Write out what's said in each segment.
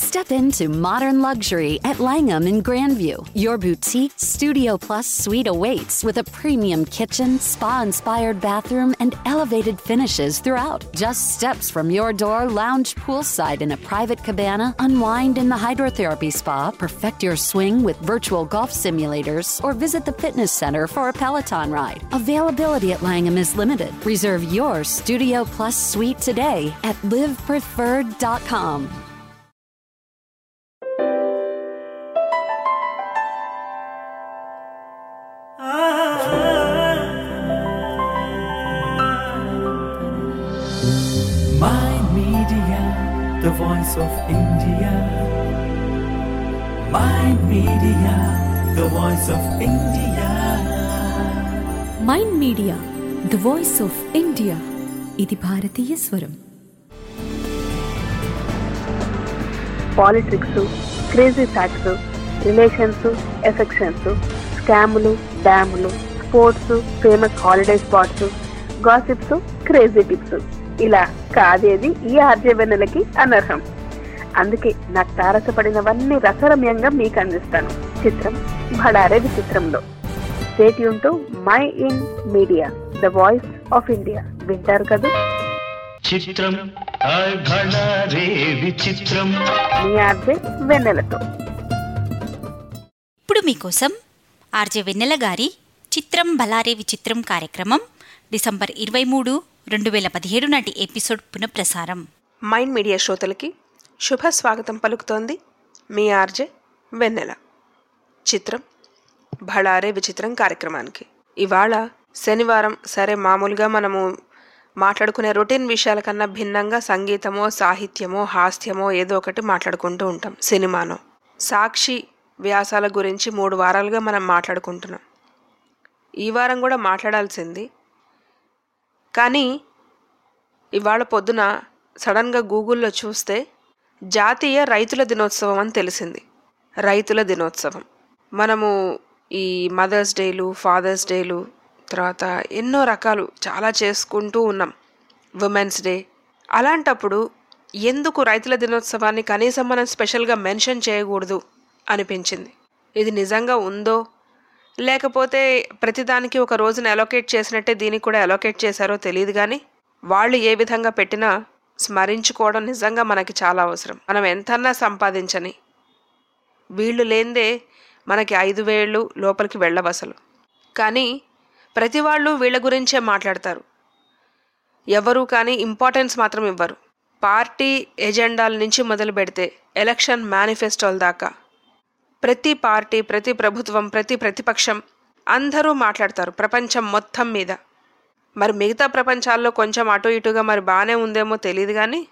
Step into modern luxury at Langham in Grandview. Your boutique Studio Plus suite awaits with a premium kitchen, spa inspired bathroom, and elevated finishes throughout. Just steps from your door, lounge poolside in a private cabana, unwind in the hydrotherapy spa, perfect your swing with virtual golf simulators, or visit the fitness center for a Peloton ride. Availability at Langham is limited. Reserve your Studio Plus suite today at livepreferred.com. My Media, the voice of India. My Media, the voice of India. Mind media the voice of India ఇది భారతీయ స్వరం politics crazy facts relations affections స్కాములు డ్యాములు sports famous holiday spots gossips crazy tips ఇలా కాదేది ఈ ఆర్జవెన్నెలకి అనర్హం అందుకే నాకు తారసపడినవన్నీ రసరమ్యంగా మీకు అందిస్తాను చిత్రం భడారే విచిత్రంలో స్టేట్ యూన్ mind media the voice of India వింటారు కదా చిత్రం అఘన రే విచిత్రం మీ ఆర్జే వెన్నెలతో ఇప్పుడు మీకోసం ఆర్జే వెన్నెల గారి చిత్రం బలారే విచిత్రం కార్యక్రమం డిసెంబర్ ఇరవై మూడు రెండు వేల పదిహేడు నాటి ఎపిసోడ్ పునఃప్రసారం మైండ్ మీడియా శ్రోతలకి శుభ స్వాగతం పలుకుతోంది మీ ఆర్జే వెన్నెల చిత్రం భళారే విచిత్రం కార్యక్రమానికి ఇవాళ శనివారం సరే మామూలుగా మనము మాట్లాడుకునే రొటీన్ విషయాల కన్నా భిన్నంగా సంగీతమో సాహిత్యమో హాస్యమో ఏదో ఒకటి మాట్లాడుకుంటూ ఉంటాం సినిమానో సాక్షి వ్యాసాల గురించి మూడు వారాలుగా మనం మాట్లాడుకుంటున్నాం ఈ వారం కూడా మాట్లాడాల్సింది కానీ ఇవాళ పొద్దున సడన్గా గూగుల్లో చూస్తే జాతీయ రైతుల దినోత్సవం అని తెలిసింది రైతుల దినోత్సవం మనము ఈ మదర్స్ డేలు ఫాదర్స్ డేలు తర్వాత ఎన్నో రకాలు చాలా చేసుకుంటూ ఉన్నాం ఉమెన్స్ డే అలాంటప్పుడు ఎందుకు రైతుల దినోత్సవాన్ని కనీసం మనం స్పెషల్గా మెన్షన్ చేయకూడదు అనిపించింది ఇది నిజంగా ఉందో లేకపోతే ప్రతిదానికి ఒక రోజున అలొకేట్ చేసినట్టే దీనికి కూడా అలొకేట్ చేశారో తెలియదు కానీ వాళ్ళు ఏ విధంగా పెట్టినా స్మరించుకోవడం నిజంగా మనకి చాలా అవసరం మనం ఎంతన్నా సంపాదించని వీళ్ళు లేందే మనకి ఐదు వేళ్ళు లోపలికి వెళ్ళవసలు కానీ ప్రతి వాళ్ళు వీళ్ళ గురించే మాట్లాడతారు ఎవరు కానీ ఇంపార్టెన్స్ మాత్రం ఇవ్వరు పార్టీ ఎజెండాల నుంచి మొదలు పెడితే ఎలక్షన్ మేనిఫెస్టోల దాకా ప్రతి పార్టీ ప్రతి ప్రభుత్వం ప్రతి ప్రతిపక్షం అందరూ మాట్లాడతారు ప్రపంచం మొత్తం మీద మరి మిగతా ప్రపంచాల్లో కొంచెం అటు ఇటుగా మరి బాగానే ఉందేమో తెలియదు కానీ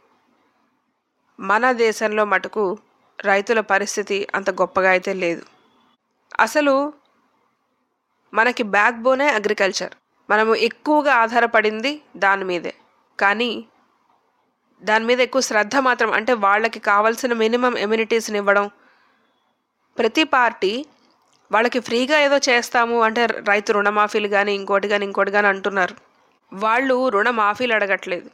మన దేశంలో మటుకు రైతుల పరిస్థితి అంత గొప్పగా అయితే లేదు అసలు మనకి బ్యాక్ బోనే అగ్రికల్చర్ మనము ఎక్కువగా ఆధారపడింది దాని మీదే కానీ దాని మీద ఎక్కువ శ్రద్ధ మాత్రం అంటే వాళ్ళకి కావాల్సిన మినిమం ఎమ్యూనిటీస్ని ఇవ్వడం ప్రతి పార్టీ వాళ్ళకి ఫ్రీగా ఏదో చేస్తాము అంటే రైతు రుణమాఫీలు కానీ ఇంకోటి కానీ ఇంకోటి కానీ అంటున్నారు వాళ్ళు రుణమాఫీలు అడగట్లేదు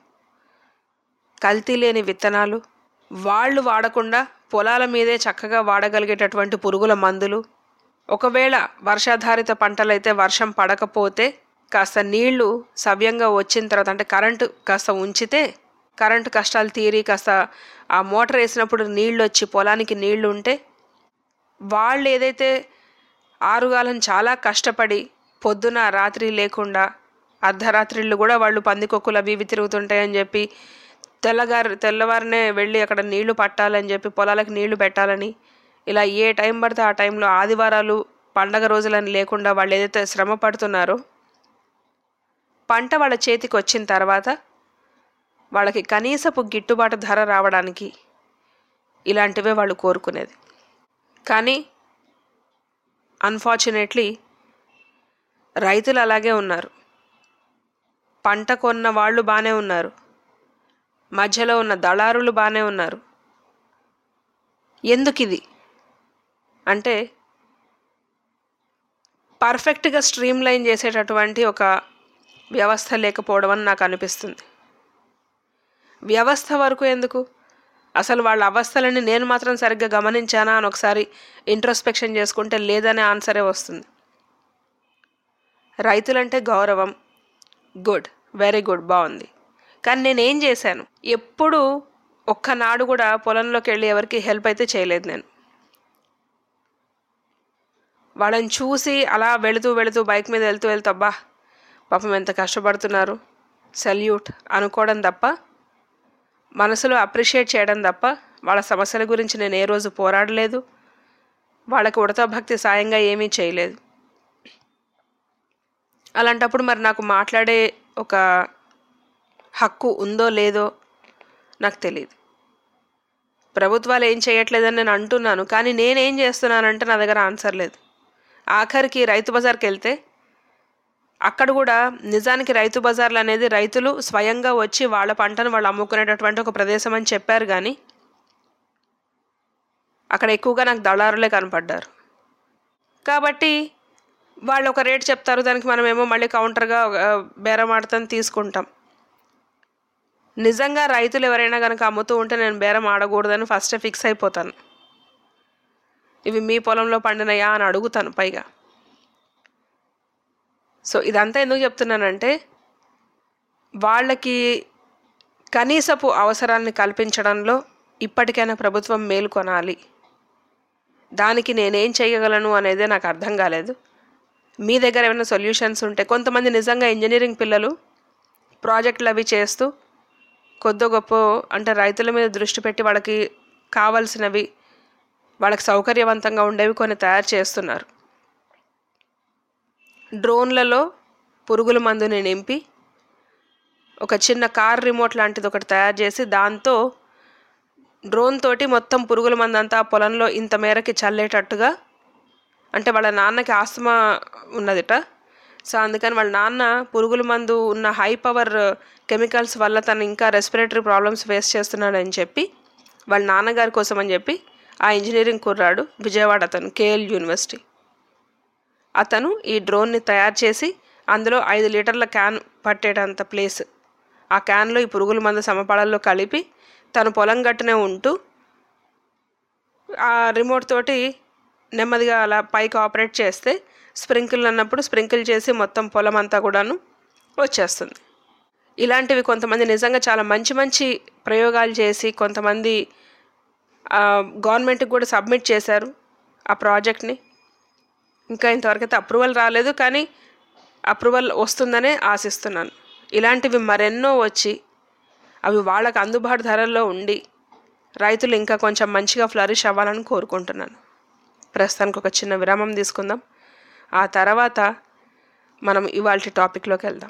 కల్తీ లేని విత్తనాలు వాళ్ళు వాడకుండా పొలాల మీదే చక్కగా వాడగలిగేటటువంటి పురుగుల మందులు ఒకవేళ వర్షాధారిత పంటలైతే వర్షం పడకపోతే కాస్త నీళ్లు సవ్యంగా వచ్చిన తర్వాత అంటే కరెంటు కాస్త ఉంచితే కరెంటు కష్టాలు తీరి కాస్త ఆ మోటార్ వేసినప్పుడు నీళ్ళు వచ్చి పొలానికి నీళ్లు ఉంటే వాళ్ళు ఏదైతే ఆరుగాలం చాలా కష్టపడి పొద్దున రాత్రి లేకుండా అర్ధరాత్రిళ్ళు కూడా వాళ్ళు పందికొక్కులు అవి ఇవి తిరుగుతుంటాయని చెప్పి తెల్లగారు తెల్లవారినే వెళ్ళి అక్కడ నీళ్లు పట్టాలని చెప్పి పొలాలకు నీళ్లు పెట్టాలని ఇలా ఏ టైం పడితే ఆ టైంలో ఆదివారాలు పండగ రోజులని లేకుండా వాళ్ళు ఏదైతే శ్రమ పడుతున్నారో పంట వాళ్ళ చేతికి వచ్చిన తర్వాత వాళ్ళకి కనీసపు గిట్టుబాటు ధర రావడానికి ఇలాంటివే వాళ్ళు కోరుకునేది కానీ అన్ఫార్చునేట్లీ రైతులు అలాగే ఉన్నారు పంట కొన్న వాళ్ళు బాగానే ఉన్నారు మధ్యలో ఉన్న దళారులు బాగానే ఉన్నారు ఎందుకు ఇది అంటే పర్ఫెక్ట్గా స్ట్రీమ్ లైన్ చేసేటటువంటి ఒక వ్యవస్థ లేకపోవడం అని నాకు అనిపిస్తుంది వ్యవస్థ వరకు ఎందుకు అసలు వాళ్ళ అవస్థలని నేను మాత్రం సరిగ్గా గమనించానా అని ఒకసారి ఇంట్రోస్పెక్షన్ చేసుకుంటే లేదనే ఆన్సరే వస్తుంది రైతులంటే గౌరవం గుడ్ వెరీ గుడ్ బాగుంది కానీ నేనేం చేశాను ఎప్పుడు ఒక్కనాడు కూడా పొలంలోకి వెళ్ళి ఎవరికి హెల్ప్ అయితే చేయలేదు నేను వాళ్ళని చూసి అలా వెళుతూ వెళుతూ బైక్ మీద వెళ్తూ వెళ్తూ అబ్బా పాపం ఎంత కష్టపడుతున్నారు సెల్యూట్ అనుకోవడం తప్ప మనసులో అప్రిషియేట్ చేయడం తప్ప వాళ్ళ సమస్యల గురించి నేను ఏ రోజు పోరాడలేదు వాళ్ళకి ఉడతా భక్తి సాయంగా ఏమీ చేయలేదు అలాంటప్పుడు మరి నాకు మాట్లాడే ఒక హక్కు ఉందో లేదో నాకు తెలియదు ప్రభుత్వాలు ఏం చేయట్లేదని నేను అంటున్నాను కానీ నేనేం చేస్తున్నానంటే నా దగ్గర ఆన్సర్ లేదు ఆఖరికి రైతు బజార్కి వెళ్తే అక్కడ కూడా నిజానికి రైతు బజార్లు అనేది రైతులు స్వయంగా వచ్చి వాళ్ళ పంటను వాళ్ళు అమ్ముకునేటటువంటి ఒక ప్రదేశం అని చెప్పారు కానీ అక్కడ ఎక్కువగా నాకు దళారులే కనపడ్డారు కాబట్టి వాళ్ళు ఒక రేట్ చెప్తారు దానికి మనమేమో మళ్ళీ కౌంటర్గా ఆ, బేరం ఆడతాం తీసుకుంటాం నిజంగా రైతులు ఎవరైనా కనుక అమ్ముతూ ఉంటే నేను బేరం ఆడకూడదని ఫస్ట్ ఫిక్స్ అయిపోతాను ఇవి మీ పొలంలో పండినయా అని అడుగుతాను పైగా సో ఇదంతా ఎందుకు చెప్తున్నానంటే వాళ్ళకి కనీసపు అవసరాన్ని కల్పించడంలో ఇప్పటికైనా ప్రభుత్వం మేలుకొనాలి దానికి నేనేం చేయగలను అనేదే నాకు అర్థం కాలేదు మీ దగ్గర ఏమైనా సొల్యూషన్స్ ఉంటే కొంతమంది నిజంగా ఇంజనీరింగ్ పిల్లలు ప్రాజెక్టులు అవి చేస్తూ కొద్ది గొప్ప అంటే రైతుల మీద దృష్టి పెట్టి వాళ్ళకి కావాల్సినవి వాళ్ళకి సౌకర్యవంతంగా ఉండేవి కొన్ని తయారు చేస్తున్నారు డ్రోన్లలో పురుగుల మందుని నింపి ఒక చిన్న కార్ రిమోట్ లాంటిది ఒకటి తయారు చేసి దాంతో డ్రోన్ తోటి మొత్తం పురుగుల మందు అంతా ఆ పొలంలో ఇంత మేరకి చల్లేటట్టుగా అంటే వాళ్ళ నాన్నకి ఆస్తమా ఉన్నదిట సో అందుకని వాళ్ళ నాన్న పురుగుల మందు ఉన్న హై పవర్ కెమికల్స్ వల్ల తను ఇంకా రెస్పిరేటరీ ప్రాబ్లమ్స్ ఫేస్ చేస్తున్నాడని చెప్పి వాళ్ళ నాన్నగారి కోసం అని చెప్పి ఆ ఇంజనీరింగ్ కుర్రాడు విజయవాడ అతను కేఎల్ యూనివర్సిటీ అతను ఈ డ్రోన్ని తయారు చేసి అందులో ఐదు లీటర్ల క్యాన్ పట్టేటంత ప్లేస్ ఆ క్యాన్లో ఈ పురుగుల మందు సమపాళల్లో కలిపి తను పొలం గట్టునే ఉంటూ ఆ రిమోట్ తోటి నెమ్మదిగా అలా పైకి ఆపరేట్ చేస్తే స్ప్రింకిల్ అన్నప్పుడు స్ప్రింకిల్ చేసి మొత్తం పొలం అంతా కూడాను వచ్చేస్తుంది ఇలాంటివి కొంతమంది నిజంగా చాలా మంచి మంచి ప్రయోగాలు చేసి కొంతమంది గవర్నమెంట్కి కూడా సబ్మిట్ చేశారు ఆ ప్రాజెక్ట్ని ఇంకా ఇంతవరకు అయితే అప్రూవల్ రాలేదు కానీ అప్రూవల్ వస్తుందనే ఆశిస్తున్నాను ఇలాంటివి మరెన్నో వచ్చి అవి వాళ్ళకు అందుబాటు ధరల్లో ఉండి రైతులు ఇంకా కొంచెం మంచిగా ఫ్లరిష్ అవ్వాలని కోరుకుంటున్నాను ప్రస్తుతానికి ఒక చిన్న విరామం తీసుకుందాం ఆ తర్వాత మనం ఇవాళ టాపిక్లోకి వెళ్దాం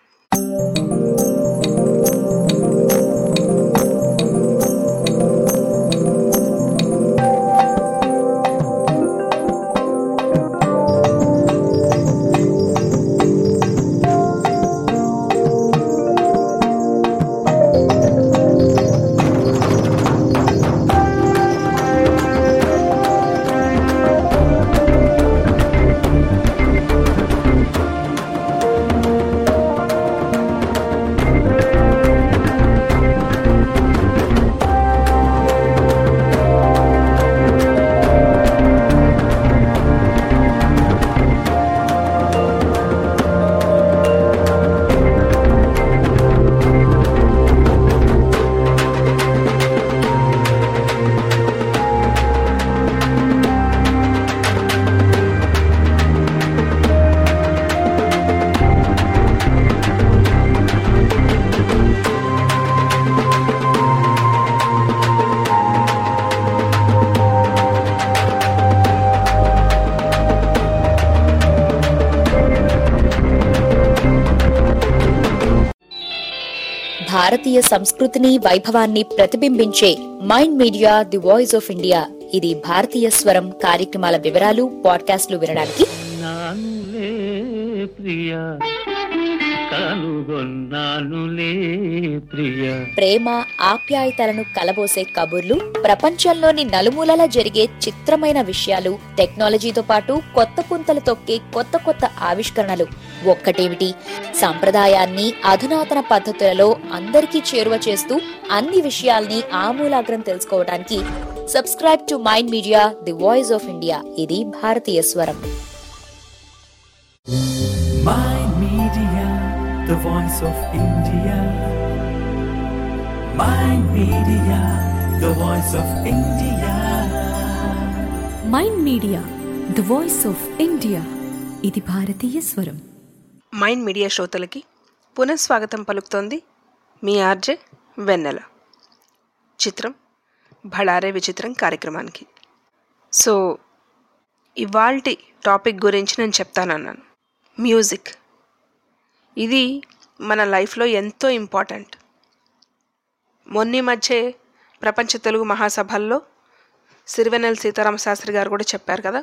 భారతీయ సంస్కృతిని వైభవాన్ని ప్రతిబింబించే mind media the voice of India ఇది భారతీయ స్వరం కార్యక్రమాల వివరాలు పాడ్కాస్ట్లు వినడానికి నానులే ప్రియ కనుగొన్నానులే ప్రియ ప్రేమ ఆప్యాయతలను కలబోసే కబుర్లు ప్రపంచంలోని నలుమూలల జరిగే చిత్రమైన విషయాలు టెక్నాలజీతో పాటు కొత్త పుంతలు తొక్కే కొత్త కొత్త ఆవిష్కరణలు ఒక్కటేమిటి సంప్రదాయాన్ని అధునాతన పద్ధతులలో అందరికీ చేరువ చేస్తూ అన్ని విషయాల్ని ఆమూలాగ్రం తెలుసుకోవడానికి subscribe to mind media the voice of India ఇది భారతీయ స్వరం Mind Media, the voice of India. Mind Media, the voice of India. Mind media the voice of India ఇది భారతీయ స్వరం మైండ్ మీడియా శ్రోతలకి పునఃస్వాగతం పలుకుతోంది మీ ఆర్జే వెన్నెల చిత్రం భళారే విచిత్రం కార్యక్రమానికి సో ఇవాల్టి టాపిక్ గురించి నేను చెప్తానన్నాను మ్యూజిక్ ఇది మన లైఫ్లో ఎంతో ఇంపార్టెంట్ మొన్నీ మధ్యే ప్రపంచ తెలుగు మహాసభల్లో సిరివెన్నెల సీతారామ శాస్త్రి గారు కూడా చెప్పారు కదా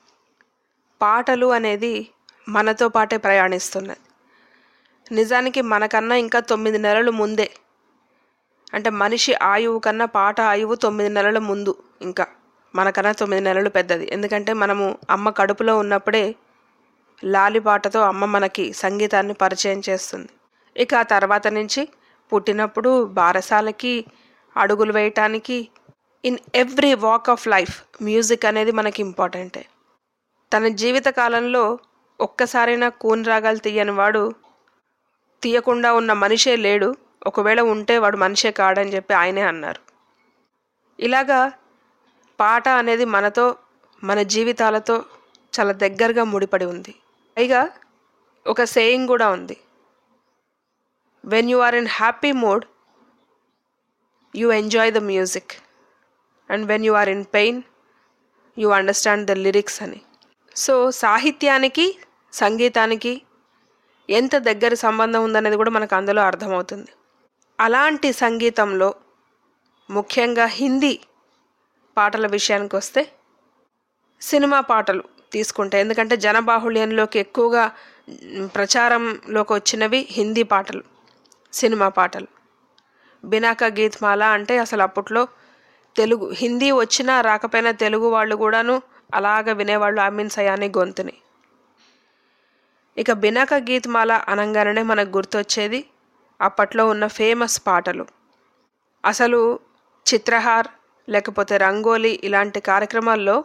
పాటలు అనేది మనతో పాటే ప్రయాణిస్తున్నది నిజానికి మనకన్నా ఇంకా తొమ్మిది నెలలు ముందే అంటే మనిషి ఆయువు కన్నా పాట ఆయువు తొమ్మిది నెలల ముందు ఇంకా మనకన్నా తొమ్మిది నెలలు పెద్దది ఎందుకంటే మనము అమ్మ కడుపులో ఉన్నప్పుడే లాలి పాటతో అమ్మ మనకి సంగీతాన్ని పరిచయం చేస్తుంది ఇక ఆ తర్వాత నుంచి పుట్టినప్పుడు బారసాలకి అడుగులు వేయటానికి in every walk of life music అనేది మనకి ఇంపార్టెంటే తన జీవిత కాలంలో ఒక్కసారైనా కూని రాగాలు తీయని వాడు తీయకుండా ఉన్న మనిషే లేడు ఒకవేళ ఉంటే వాడు మనిషే కాడని చెప్పి ఆయనే అన్నారు ఇలాగా పాట అనేది మనతో మన జీవితాలతో చాలా దగ్గరగా ముడిపడి ఉంది పైగా ఒక సేయింగ్ కూడా ఉంది when you are in happy mood you enjoy the music and when you are in pain you understand the lyrics అని సో సాహిత్యానికి సంగీతానికి ఎంత దగ్గర సంబంధం ఉందనేది కూడా మనకు అందులో అర్థమవుతుంది అలాంటి సంగీతంలో ముఖ్యంగా హిందీ పాటల విషయానికి వస్తే సినిమా పాటలు తీసుకుంటే ఎందుకంటే జనబాహుళ్యంలోకి ఎక్కువగా మ్, ప్రచారంలోకి వచ్చినవి హిందీ పాటలు సినిమా పాటలు బినాకా గీత్మాల అంటే అసలు అప్పట్లో తెలుగు హిందీ వచ్చినా రాకపోయినా తెలుగు వాళ్ళు కూడాను అలాగ వినేవాళ్ళు అమీన్ సయాని గొంతుని ఇక బినాక గీత్మాల అనగానే మనకు గుర్తొచ్చేది అప్పట్లో ఉన్న ఫేమస్ పాటలు అసలు చిత్రహార్ లేకపోతే రంగోలీ ఇలాంటి కార్యక్రమాల్లో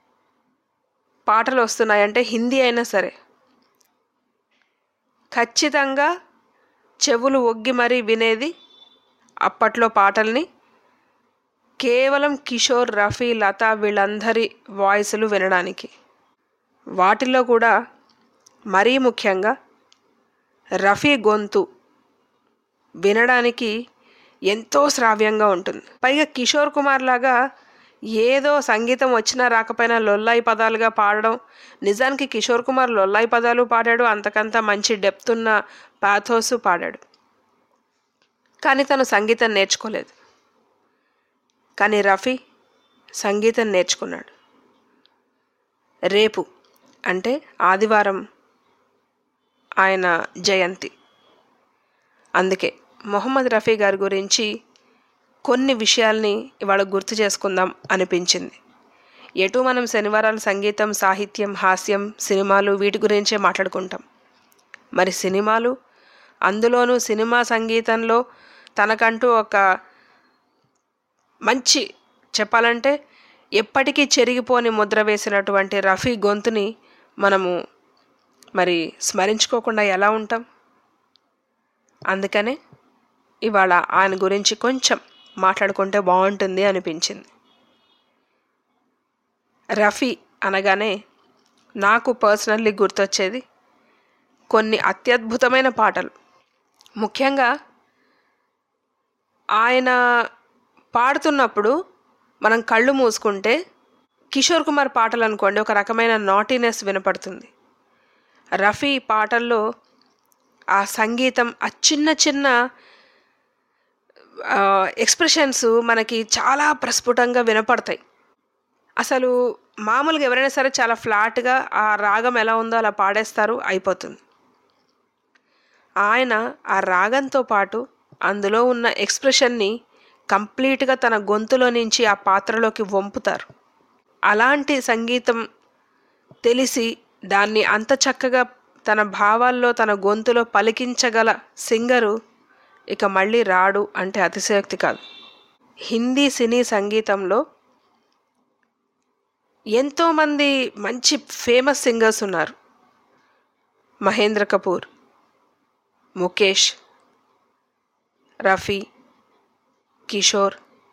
పాటలు వస్తున్నాయంటే హిందీ అయినా సరే ఖచ్చితంగా చెవులు ఒగ్గి మరీ వినేది అప్పట్లో పాటల్ని కేవలం కిషోర్ రఫీ లత వీళ్ళందరి వాయిస్లు వినడానికి వాటిల్లో కూడా మరీ ముఖ్యంగా రఫీ గొంతు వినడానికి ఎంతో శ్రావ్యంగా ఉంటుంది పైగా కిషోర్ కుమార్ లాగా ఏదో సంగీతం వచ్చినా రాకపోయినా లొల్లాయి పదాలుగా పాడడం నిజానికి కిషోర్ కుమార్ లొల్లాయి పదాలు పాడాడు అంతకంత మంచి డెప్త్ ఉన్న పాథోస్ పాడాడు కానీ తను సంగీతం నేర్చుకోలేదు కానీ రఫీ సంగీతం నేర్చుకున్నాడు రేపు అంటే ఆదివారం ఆయన జయంతి అందుకే మొహమ్మద్ రఫీ గారి గురించి కొన్ని విషయాల్ని ఇవాళ గుర్తు చేసుకుందాం అనిపించింది ఎటు మనం శనివారాలు సంగీతం సాహిత్యం హాస్యం సినిమాలు వీటి గురించే మాట్లాడుకుంటాం మరి సినిమాలు అందులోనూ సినిమా సంగీతంలో తనకంటూ ఒక మంచి చెప్పాలంటే ఎప్పటికీ చెరిగిపోని ముద్ర వేసినటువంటి రఫీ గొంతుని మనము మరి స్మరించుకోకుండా ఎలా ఉంటాం అందుకనే ఇవాళ ఆయన గురించి కొంచెం మాట్లాడుకుంటే బాగుంటుంది అనిపించింది రఫీ అనగానే నాకు పర్సనల్లీ గుర్తొచ్చేది కొన్ని అత్యద్భుతమైన పాటలు ముఖ్యంగా ఆయన పాడుతున్నప్పుడు మనం కళ్ళు మూసుకుంటే కిషోర్ కుమార్ పాటలు అనుకోండి ఒక రకమైన నాటీనెస్ వినపడుతుంది రఫీ పాటల్లో ఆ సంగీతం ఆ చిన్న చిన్న ఎక్స్ప్రెషన్స్ మనకి చాలా ప్రస్ఫుటంగా వినపడతాయి అసలు మామూలుగా ఎవరైనా సరే చాలా ఫ్లాట్గా ఆ రాగం ఎలా ఉందో అలా పాడేస్తారు అయిపోతుంది ఆయన ఆ రాగంతో పాటు అందులో ఉన్న ఎక్స్ప్రెషన్ని కంప్లీట్గా తన గొంతులో నుంచి ఆ పాత్రలోకి వంపుతారు అలాంటి సంగీతం తెలిసి దాన్ని అంత చక్కగా తన భావాల్లో తన గొంతులో పలికించగల సింగరు ఇక మళ్ళీ రాడు అంటే అతిశయోక్తి కాదు హిందీ సినీ సంగీతంలో ఎంతోమంది మంచి ఫేమస్ సింగర్స్ ఉన్నారు మహేంద్ర కపూర్ ముఖేష్ రఫీ కిషోర్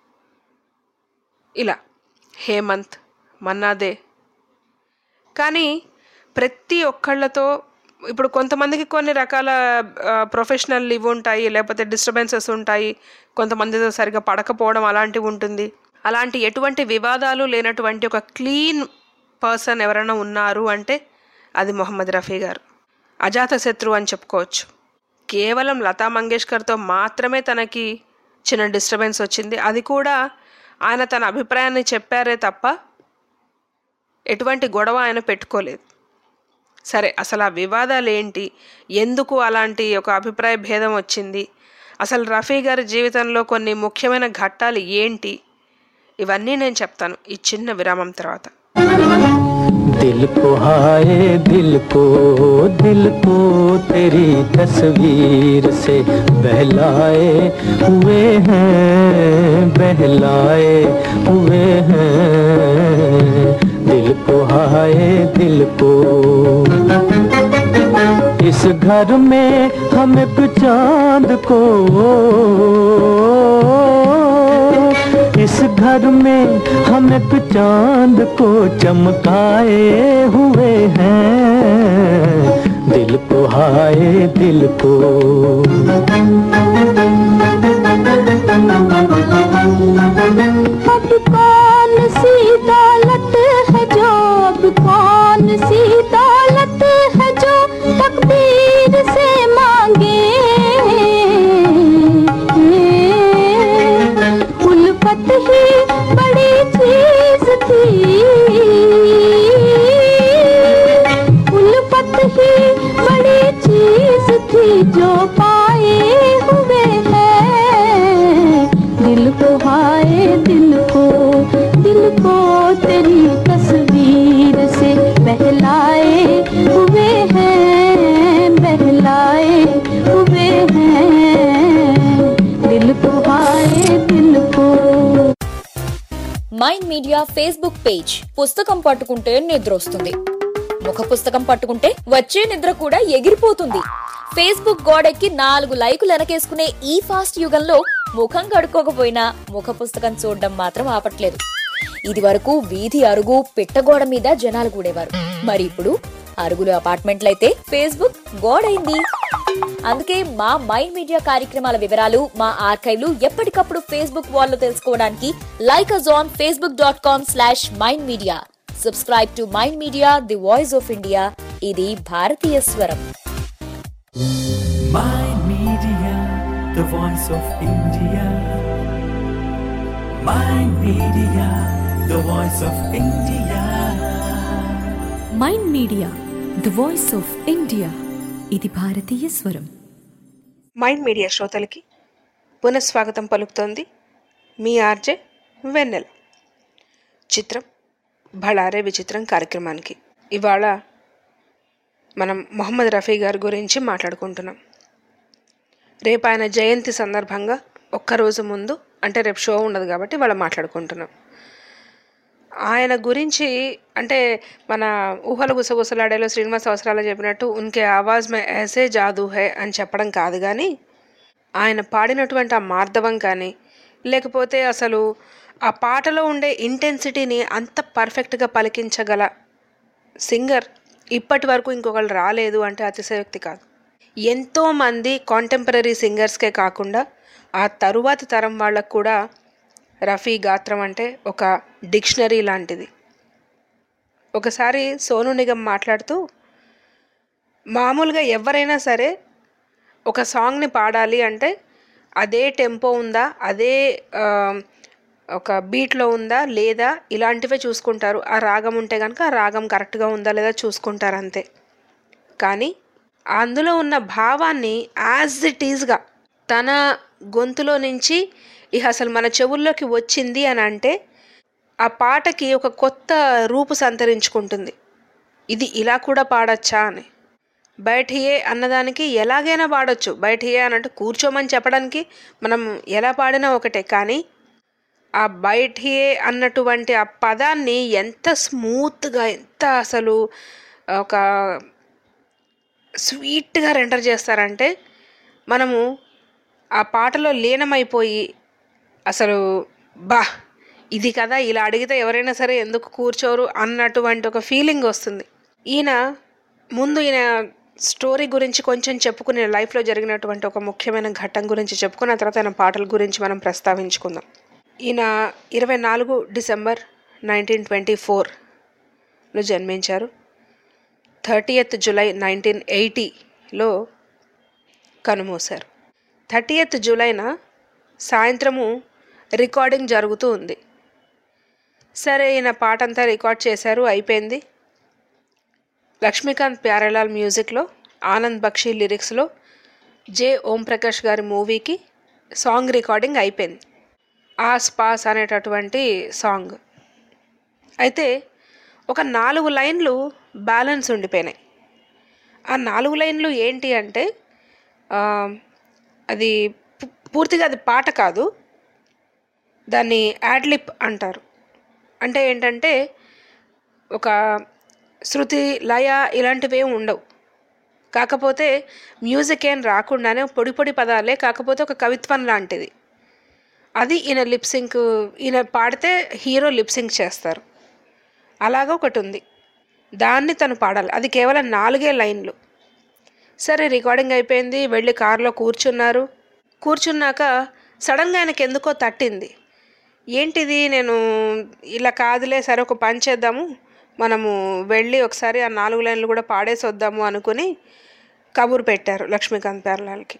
ఇలా హేమంత్ మన్నాదే కానీ ప్రతి ఒక్కళ్ళతో ఇప్పుడు కొంతమందికి కొన్ని రకాల ప్రొఫెషనల్ ఇవి ఉంటాయి లేకపోతే డిస్టర్బెన్సెస్ ఉంటాయి కొంతమందితో సరిగా పడకపోవడం అలాంటివి ఉంటుంది అలాంటి ఎటువంటి వివాదాలు లేనటువంటి ఒక క్లీన్ పర్సన్ ఎవరైనా ఉన్నారు అంటే అది మొహమ్మద్ రఫీ గారు అజాతశత్రు అని చెప్పుకోవచ్చు కేవలం లతా మంగేష్కర్తో మాత్రమే తనకి చిన్న డిస్టర్బెన్స్ వచ్చింది అది కూడా ఆయన తన అభిప్రాయాన్ని చెప్పారే తప్ప ఎటువంటి గొడవ ఆయన పెట్టుకోలేదు సరే అసలు ఆ వివాదాలు ఏంటి ఎందుకు అలాంటి ఒక అభిప్రాయ భేదం వచ్చింది అసలు రఫీ గారి జీవితంలో కొన్ని ముఖ్యమైన ఘట్టాలు ఏంటి ఇవన్నీ నేను చెప్తాను ఈ చిన్న విరామం తర్వాత दिल को हाय दिल को दिल को तेरी तस्वीर से बहलाए हुए हैं बहलाए हुए हैं दिल को हाय दिल को इस घर में हम एक चांद को इस घर में हम एक चांद को चमकाए हुए हैं दिल को हाय दिल को अब कौन सी दौलत है जो अब कौन सी दौलत है जो तकदीर से मांगे उल्फत ही बड़ी चीज थी उल्फत ही बड़ी चीज थी जो पाए हुए हैं दिल को हाय दिल को दिल को तेरी तस्वीर से बहलाए हुए हैं बहलाए हुए हैं दिल को हाय दिल को మైండ్ మీడియా ఫేస్బుక్ పేజ్ పుస్తకం పట్టుకుంటే నిద్ర వస్తుంది ముఖ పుస్తకం పట్టుకుంటే వచ్చే నిద్ర కూడా ఎగిరిపోతుంది ఫేస్బుక్ గోడెక్కి నాలుగు లైకులు వెనకేసుకునే ఈ ఫాస్ట్ యుగంలో ముఖం కడుక్కోకపోయినా ముఖ పుస్తకం చూడడం మాత్రం ఆపట్లేదు ఇది వరకు వీధి అరుగు పిట్టగోడ మీద జనాలు కూడేవారు మరి ఇప్పుడు అరుగులు అపార్ట్మెంట్లయితే ఫేస్బుక్ గోడైంది అందుకే మా మైండ్ మీడియా కార్యక్రమాల వివరాలు మా ఆర్కైవ్లు ఎప్పటికప్పుడు ఫేస్బుక్ వాల్లో తెలుసుకోవడానికి like us on Facebook dot com slash mind media subscribe to mind media the voice of India ఇది భారతీయ స్వరం Mind Media, the voice of India. Mind Media, the voice of India. Mind media the voice of India ఇది భారతీయ స్వరం mind media శ్రోతలకి పునఃస్వాగతం పలుకుతోంది మీ RJ వెన్నెల చిత్రం భళారే విచిత్రం కార్యక్రమానికి ఇవాళ మనం మొహమ్మద్ రఫీ గారి గురించి మాట్లాడుకుంటున్నాం రేపు ఆయన జయంతి సందర్భంగా ఒక్కరోజు ముందు అంటే రేపు షో ఉండదు కాబట్టి వాళ్ళ మాట్లాడుకుంటున్నాం ఆయన గురించి అంటే మన ఊహలు గుసగుసలాడేలో శ్రీనివాస్ అవసరాలు చెప్పినట్టు ఉన్కే ఆవాజ్ మే ఐసే జాదూ హై అని చెప్పడం కాదు కానీ ఆయన పాడినటువంటి ఆ మార్దవం కానీ లేకపోతే అసలు ఆ పాటలో ఉండే ఇంటెన్సిటీని అంత పర్ఫెక్ట్గా పలికించగల సింగర్ ఇప్పటి వరకు ఇంకొకళ్ళు రాలేదు అంటే అతిశయోక్తి కాదు ఎంతోమంది కాంటెంపరీ సింగర్స్కే కాకుండా ఆ తరువాతి తరం వాళ్ళకు కూడా రఫీ గాత్రం అంటే ఒక డిక్షనరీ లాంటిది ఒకసారి సోను నిగమ్ మాట్లాడుతూ మామూలుగా ఎవరైనా సరే ఒక సాంగ్ని పాడాలి అంటే అదే టెంపో ఉందా అదే ఆ, ఒక బీట్లో ఉందా లేదా ఇలాంటివే చూసుకుంటారు ఆ రాగం ఉంటే కనుక ఆ రాగం కరెక్ట్గా ఉందా లేదా చూసుకుంటారు అంతే కానీ అందులో ఉన్న భావాన్ని యాజ్ ఇట్ ఈజ్గా తన గొంతులో నుంచి ఇక అసలు మన చెవుల్లోకి వచ్చింది అని అంటే ఆ పాటకి ఒక కొత్త రూపు సంతరించుకుంటుంది ఇది ఇలా కూడా పాడచ్చా అని బయటియే అన్నదానికి ఎలాగైనా పాడొచ్చు బయటియే అని అంటే కూర్చోమని చెప్పడానికి మనం ఎలా పాడినా ఒకటే కానీ ఆ బయటియే అన్నటువంటి ఆ పదాన్ని ఎంత స్మూత్గా ఎంత అసలు ఒక స్వీట్గా రెండర్ చేస్తారంటే మనము ఆ పాటలో లీనమైపోయి అసలు బా ఇది కదా ఇలా అడిగితే ఎవరైనా సరే ఎందుకు కూర్చోరు అన్నటువంటి ఒక ఫీలింగ్ వస్తుంది ఈయన ముందు ఈయన స్టోరీ గురించి కొంచెం చెప్పుకునే లైఫ్లో జరిగినటువంటి ఒక ముఖ్యమైన ఘట్టం గురించి చెప్పుకున్న తర్వాత ఆయన పాటల గురించి మనం ప్రస్తావించుకుందాం ఈయన ఇరవై నాలుగు డిసెంబర్ నైన్టీన్ ట్వంటీ ఫోర్లో జన్మించారు థర్టీయత్ జూలై నైన్టీన్ ఎయిటీలో కనుమూశారు థర్టీయత్ జూలైన సాయంత్రము రికార్డింగ్ జరుగుతూ ఉంది సరే ఈయన పాట అంతా రికార్డ్ చేశారు అయిపోయింది లక్ష్మీకాంత్ ప్యారేలాల్ మ్యూజిక్లో ఆనంద్ బక్షి లిరిక్స్లో జే ఓం ప్రకాష్ గారి మూవీకి సాంగ్ రికార్డింగ్ అయిపోయింది ఆస్ పాస్ అనేటటువంటి సాంగ్ అయితే ఒక నాలుగు లైన్లు బ్యాలెన్స్ ఉండిపోయినాయి ఆ నాలుగు లైన్లు ఏంటి అంటే ఆ, అది పు- పూర్తిగా అది పాట కాదు దాన్ని యాడ్లిప్ అంటారు అంటే ఏంటంటే ఒక శృతి లయ ఇలాంటివి ఏమి ఉండవు కాకపోతే మ్యూజిక్ ఏం రాకుండానే పొడి పొడి పదాలే కాకపోతే ఒక కవిత్వం లాంటిది అది ఈయన లిప్సింక్ ఈయన పాడితే హీరో లిప్సింక్ చేస్తారు అలాగ ఒకటి ఉంది దాన్ని తను పాడాలి అది కేవలం నాలుగే లైన్లు సరే రికార్డింగ్ అయిపోయింది వెళ్ళి కారులో కూర్చున్నారు కూర్చున్నాక సడన్గా ఆయనకి ఎందుకో తట్టింది ఏంటిది నేను ఇలా కాదులే సరే ఒక పని చేద్దాము మనము వెళ్ళి ఒకసారి ఆ నాలుగు లైన్లు కూడా పాడేసి వద్దాము అనుకుని కబురు పెట్టారు లక్ష్మీకాంత్ పేర్లాల్కి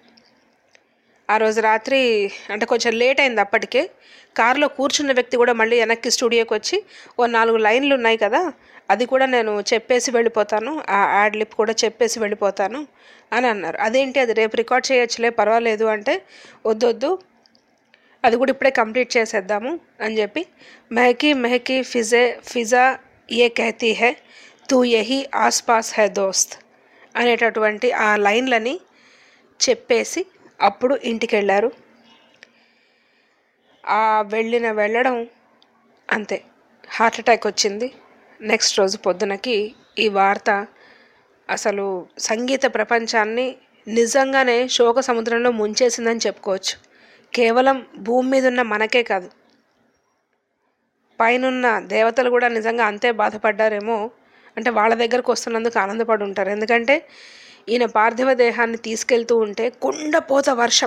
ఆ రోజు రాత్రి అంటే కొంచెం లేట్ అయింది అప్పటికే కారులో కూర్చున్న వ్యక్తి కూడా మళ్ళీ వెనక్కి స్టూడియోకి వచ్చి ఓ నాలుగు లైన్లు ఉన్నాయి కదా అది కూడా నేను చెప్పేసి వెళ్ళిపోతాను ఆ యాడ్ లిప్ కూడా చెప్పేసి వెళ్ళిపోతాను అని అన్నారు అదేంటి అది రేపు రికార్డ్ చేయొచ్చులే పర్వాలేదు అంటే వద్దు వద్దు అది కూడా ఇప్పుడే కంప్లీట్ చేసేద్దాము అని చెప్పి మెహకీ మెహకీ ఫిజే ఫిజా ఏ కహతీ హే తూ యహీ ఆస్ పాస్ హై దోస్త్ అనేటటువంటి ఆ లైన్లని చెప్పేసి అప్పుడు ఇంటికి వెళ్ళారు ఆ వెళ్ళిన వెళ్ళడం అంతే హార్ట్ అటాక్ వచ్చింది నెక్స్ట్ రోజు పొద్దునకి ఈ వార్త అసలు సంగీత ప్రపంచాన్ని నిజంగానే శోక సముద్రంలో ముంచేసిందని చెప్పుకోవచ్చు కేవలం భూమి మీద ఉన్న మనకే కాదు పైనున్న దేవతలు కూడా నిజంగా అంతే బాధపడ్డారేమో అంటే వాళ్ళ దగ్గరకు వస్తున్నందుకు ఆనందపడి ఉంటారు ఎందుకంటే ఈయన పార్థివ దేహాన్ని తీసుకెళ్తూ ఉంటే కుండపోత వర్షం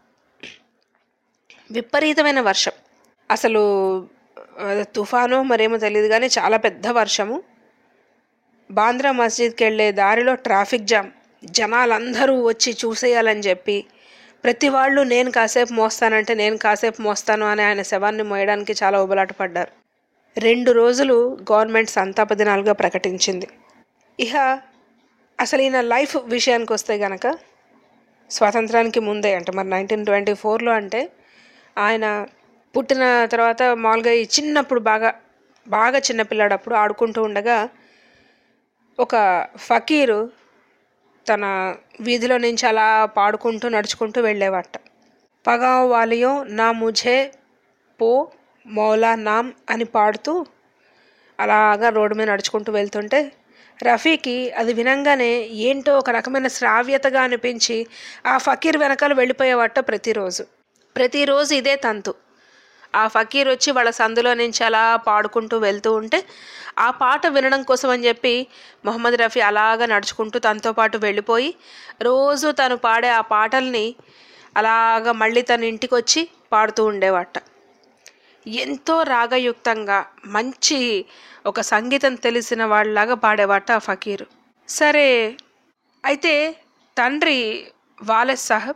విపరీతమైన వర్షం అసలు అది తుఫాను మరేమో తెలియదు కానీ చాలా పెద్ద వర్షము బాంద్రా మస్జిద్కి వెళ్ళే దారిలో ట్రాఫిక్ జామ్ జనాలందరూ వచ్చి చూసేయాలని చెప్పి ప్రతి వాళ్ళు నేను కాసేపు మోస్తానంటే నేను కాసేపు మోస్తాను అని ఆయన శవాన్ని మోయడానికి చాలా ఉబలాట పడ్డారు రెండు రోజులు గవర్నమెంట్ సంతాప దినాలుగా ప్రకటించింది ఇక అసలు ఈయన లైఫ్ విషయానికి వస్తే గనక స్వాతంత్రానికి ముందే అంటే మరి నైన్టీన్ ట్వంటీ ఫోర్లో అంటే ఆయన పుట్టిన తర్వాత మామూలుగా ఈ చిన్నప్పుడు బాగా బాగా చిన్నపిల్లాడప్పుడు ఆడుకుంటూ ఉండగా ఒక ఫకీరు తన వీధిలో నుంచి అలా పాడుకుంటూ నడుచుకుంటూ వెళ్ళేవాట పగా వాలియో నా ముఝే పో మౌలా నామ్ అని పాడుతూ అలాగా రోడ్డు మీద నడుచుకుంటూ వెళ్తుంటే రఫీకి అది వినంగానే ఏంటో ఒక రకమైన శ్రావ్యతగా అనిపించి ఆ ఫకీర్ వెనకాల వెళ్ళిపోయేవాట ప్రతిరోజు ప్రతిరోజు ఇదే తంతు ఆ ఫకీర్ వచ్చి వాళ్ళ సందులో నుంచి అలా పాడుకుంటూ వెళ్తూ ఉంటే ఆ పాట వినడం కోసం అని చెప్పి మొహమ్మద్ రఫీ అలాగా నడుచుకుంటూ తనతో పాటు వెళ్ళిపోయి రోజు తను పాడే ఆ పాటల్ని అలాగా మళ్ళీ తన ఇంటికి వచ్చి పాడుతూ ఉండేవాట ఎంతో రాగయుక్తంగా మంచి ఒక సంగీతం తెలిసిన వాళ్ళలాగా పాడేవాట ఆ ఫకీరు సరే అయితే తండ్రి వాలెస్ సాహెబ్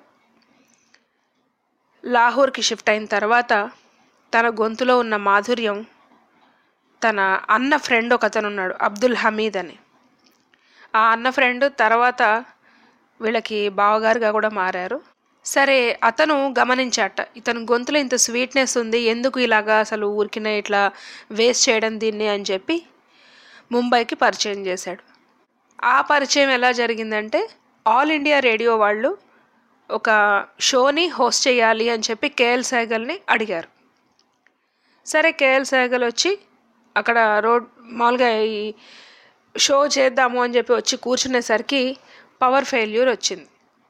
లాహోర్కి షిఫ్ట్ అయిన తర్వాత తన గొంతులో ఉన్న మాధుర్యం తన అన్న ఫ్రెండ్ ఒక అతను ఉన్నాడు అబ్దుల్ హమీద్ అని ఆ అన్న ఫ్రెండ్ తర్వాత వీళ్ళకి బావగారుగా కూడా మారారు సరే అతను గమనించాట ఇతను గొంతులో ఇంత స్వీట్నెస్ ఉంది ఎందుకు ఇలాగా అసలు ఊరికినే ఇట్లా వేస్ట్ చేయడం దీన్ని అని చెప్పి ముంబైకి పరిచయం చేశాడు ఆ పరిచయం ఎలా జరిగిందంటే ఆల్ ఇండియా రేడియో వాళ్ళు ఒక షోని హోస్ట్ చేయాలి అని చెప్పి కేఎల్ సైగల్ని అడిగారు సరే కేఎల్ సైగల్ వచ్చి అక్కడ రోడ్ మామూలుగా ఈ షో చేద్దాము అని చెప్పి వచ్చి కూర్చునేసరికి పవర్ ఫెయిల్యూర్ వచ్చింది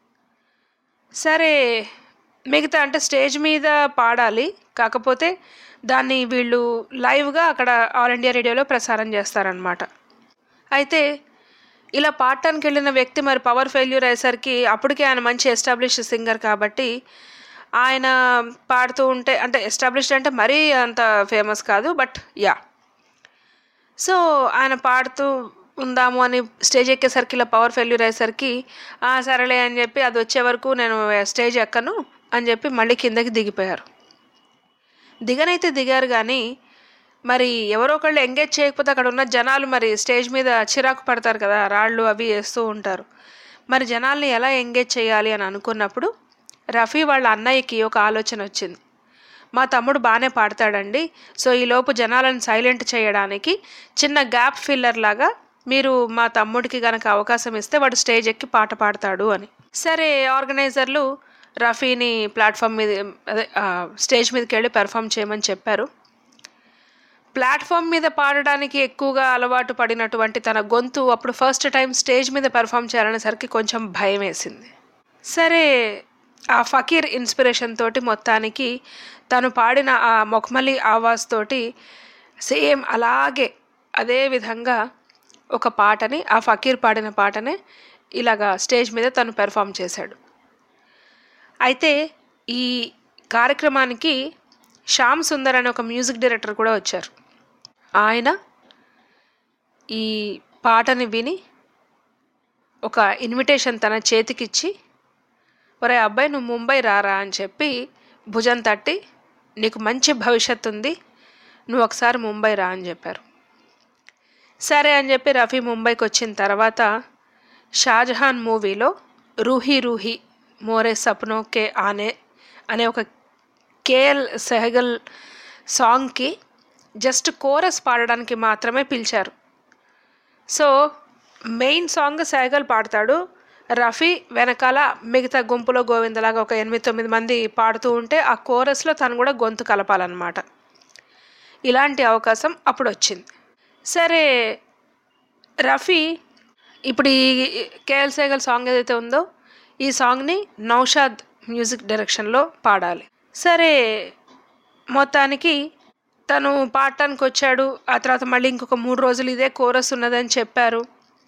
సరే మిగతా అంటే స్టేజ్ మీద పాడాలి కాకపోతే దాన్ని వీళ్ళు లైవ్గా అక్కడ ఆల్ ఇండియా రేడియోలో ప్రసారం చేస్తారనమాట అయితే ఇలా పాడటానికి వెళ్ళిన వ్యక్తి మరి పవర్ ఫెయిల్యూర్ అయ్యేసరికి అప్పటికే ఆయన మంచి ఎస్టాబ్లిష్డ్ సింగర్ కాబట్టి ఆయన పాడుతూ ఉంటే అంటే ఎస్టాబ్లిష్డ్ అంటే మరీ అంత ఫేమస్ కాదు బట్ యా సో ఆయన పాడుతూ ఉందాము అని స్టేజ్ ఎక్కేసరికి ఇలా పవర్ ఫెయిల్యూర్ అయ్యేసరికి "ఆ, సరేలే అని చెప్పి అది వచ్చే వరకు నేను స్టేజ్ ఎక్కను అని చెప్పి మళ్ళీ కిందకి దిగిపోయారు దిగనైతే దిగారు కానీ మరి ఎవరో ఒకళ్ళు ఎంగేజ్ చేయకపోతే అక్కడ ఉన్న జనాలు మరి స్టేజ్ మీద చిరాకు పడతారు కదా రాళ్ళు అవి వేస్తూ ఉంటారు మరి జనాల్ని ఎలా ఎంగేజ్ చేయాలి అని అనుకున్నప్పుడు రఫీ వాళ్ళ అన్నయ్యకి ఒక ఆలోచన వచ్చింది మా తమ్ముడు బాగానే పాడతాడండి సో ఈలోపు జనాలను సైలెంట్ చేయడానికి చిన్న గ్యాప్ ఫిల్లర్ లాగా మీరు మా తమ్ముడికి గనక అవకాశం ఇస్తే వాడు స్టేజ్ ఎక్కి పాట పాడతాడు అని సరే ఆర్గనైజర్లు రఫీని ప్లాట్ఫామ్ మీద అదే ఆ, స్టేజ్ మీదకి వెళ్ళి పెర్ఫామ్ చేయమని చెప్పారు ప్లాట్ఫామ్ మీద పాడడానికి ఎక్కువగా అలవాటు పడినటువంటి తన గొంతు అప్పుడు ఫస్ట్ టైం స్టేజ్ మీద పెర్ఫామ్ చేయాలనేసరికి కొంచెం భయం వేసింది సరే ఆ ఫకీర్ ఇన్స్పిరేషన్ తోటి మొత్తానికి తను పాడిన ఆ మొఖమలి ఆవాజ్ తోటి సేమ్ అలాగే అదే విధంగా ఒక పాటని ఆ ఫకీర్ పాడిన పాటనే ఇలాగా స్టేజ్ మీద తను పెర్ఫామ్ చేశాడు అయితే ఈ కార్యక్రమానికి శ్యామ్ సుందర్ అనే ఒక మ్యూజిక్ డైరెక్టర్ కూడా వచ్చారు ఆయన ఈ పాటని విని ఒక ఇన్విటేషన్ తన చేతికిచ్చి ఒరే అబ్బాయి నువ్వు ముంబై రారా అని చెప్పి భుజం తట్టి నీకు మంచి భవిష్యత్తు ఉంది నువ్వు ఒకసారి ముంబై రా అని చెప్పారు సరే అని చెప్పి రఫీ ముంబైకి వచ్చిన తర్వాత షాజహాన్ మూవీలో రూహీ రూహీ మోరే సప్నో కే ఆనే అనే ఒక కేఎల్ సెహగల్ సాంగ్కి జస్ట్ కోరస్ పాడడానికి మాత్రమే పిలిచారు సో మెయిన్ సాంగ్ సెహగల్ పాడతాడు రఫీ వెనకాల మిగతా గుంపులో గోవిందలాగా ఒక ఎనిమిది తొమ్మిది మంది పాడుతూ ఉంటే ఆ కోరస్లో తను కూడా గొంతు కలపాలన్నమాట ఇలాంటి అవకాశం అప్పుడు వచ్చింది సరే రఫీ ఇప్పుడు ఈ కేఎల్ సేగల్ సాంగ్ ఏదైతే ఉందో ఈ సాంగ్ని నౌషాద్ మ్యూజిక్ డైరెక్షన్లో పాడాలి సరే మొత్తానికి తను పాడటానికి వచ్చాడు ఆ తర్వాత మళ్ళీ ఇంకొక మూడు రోజులు ఇదే కోరస్ ఉన్నదని చెప్పారు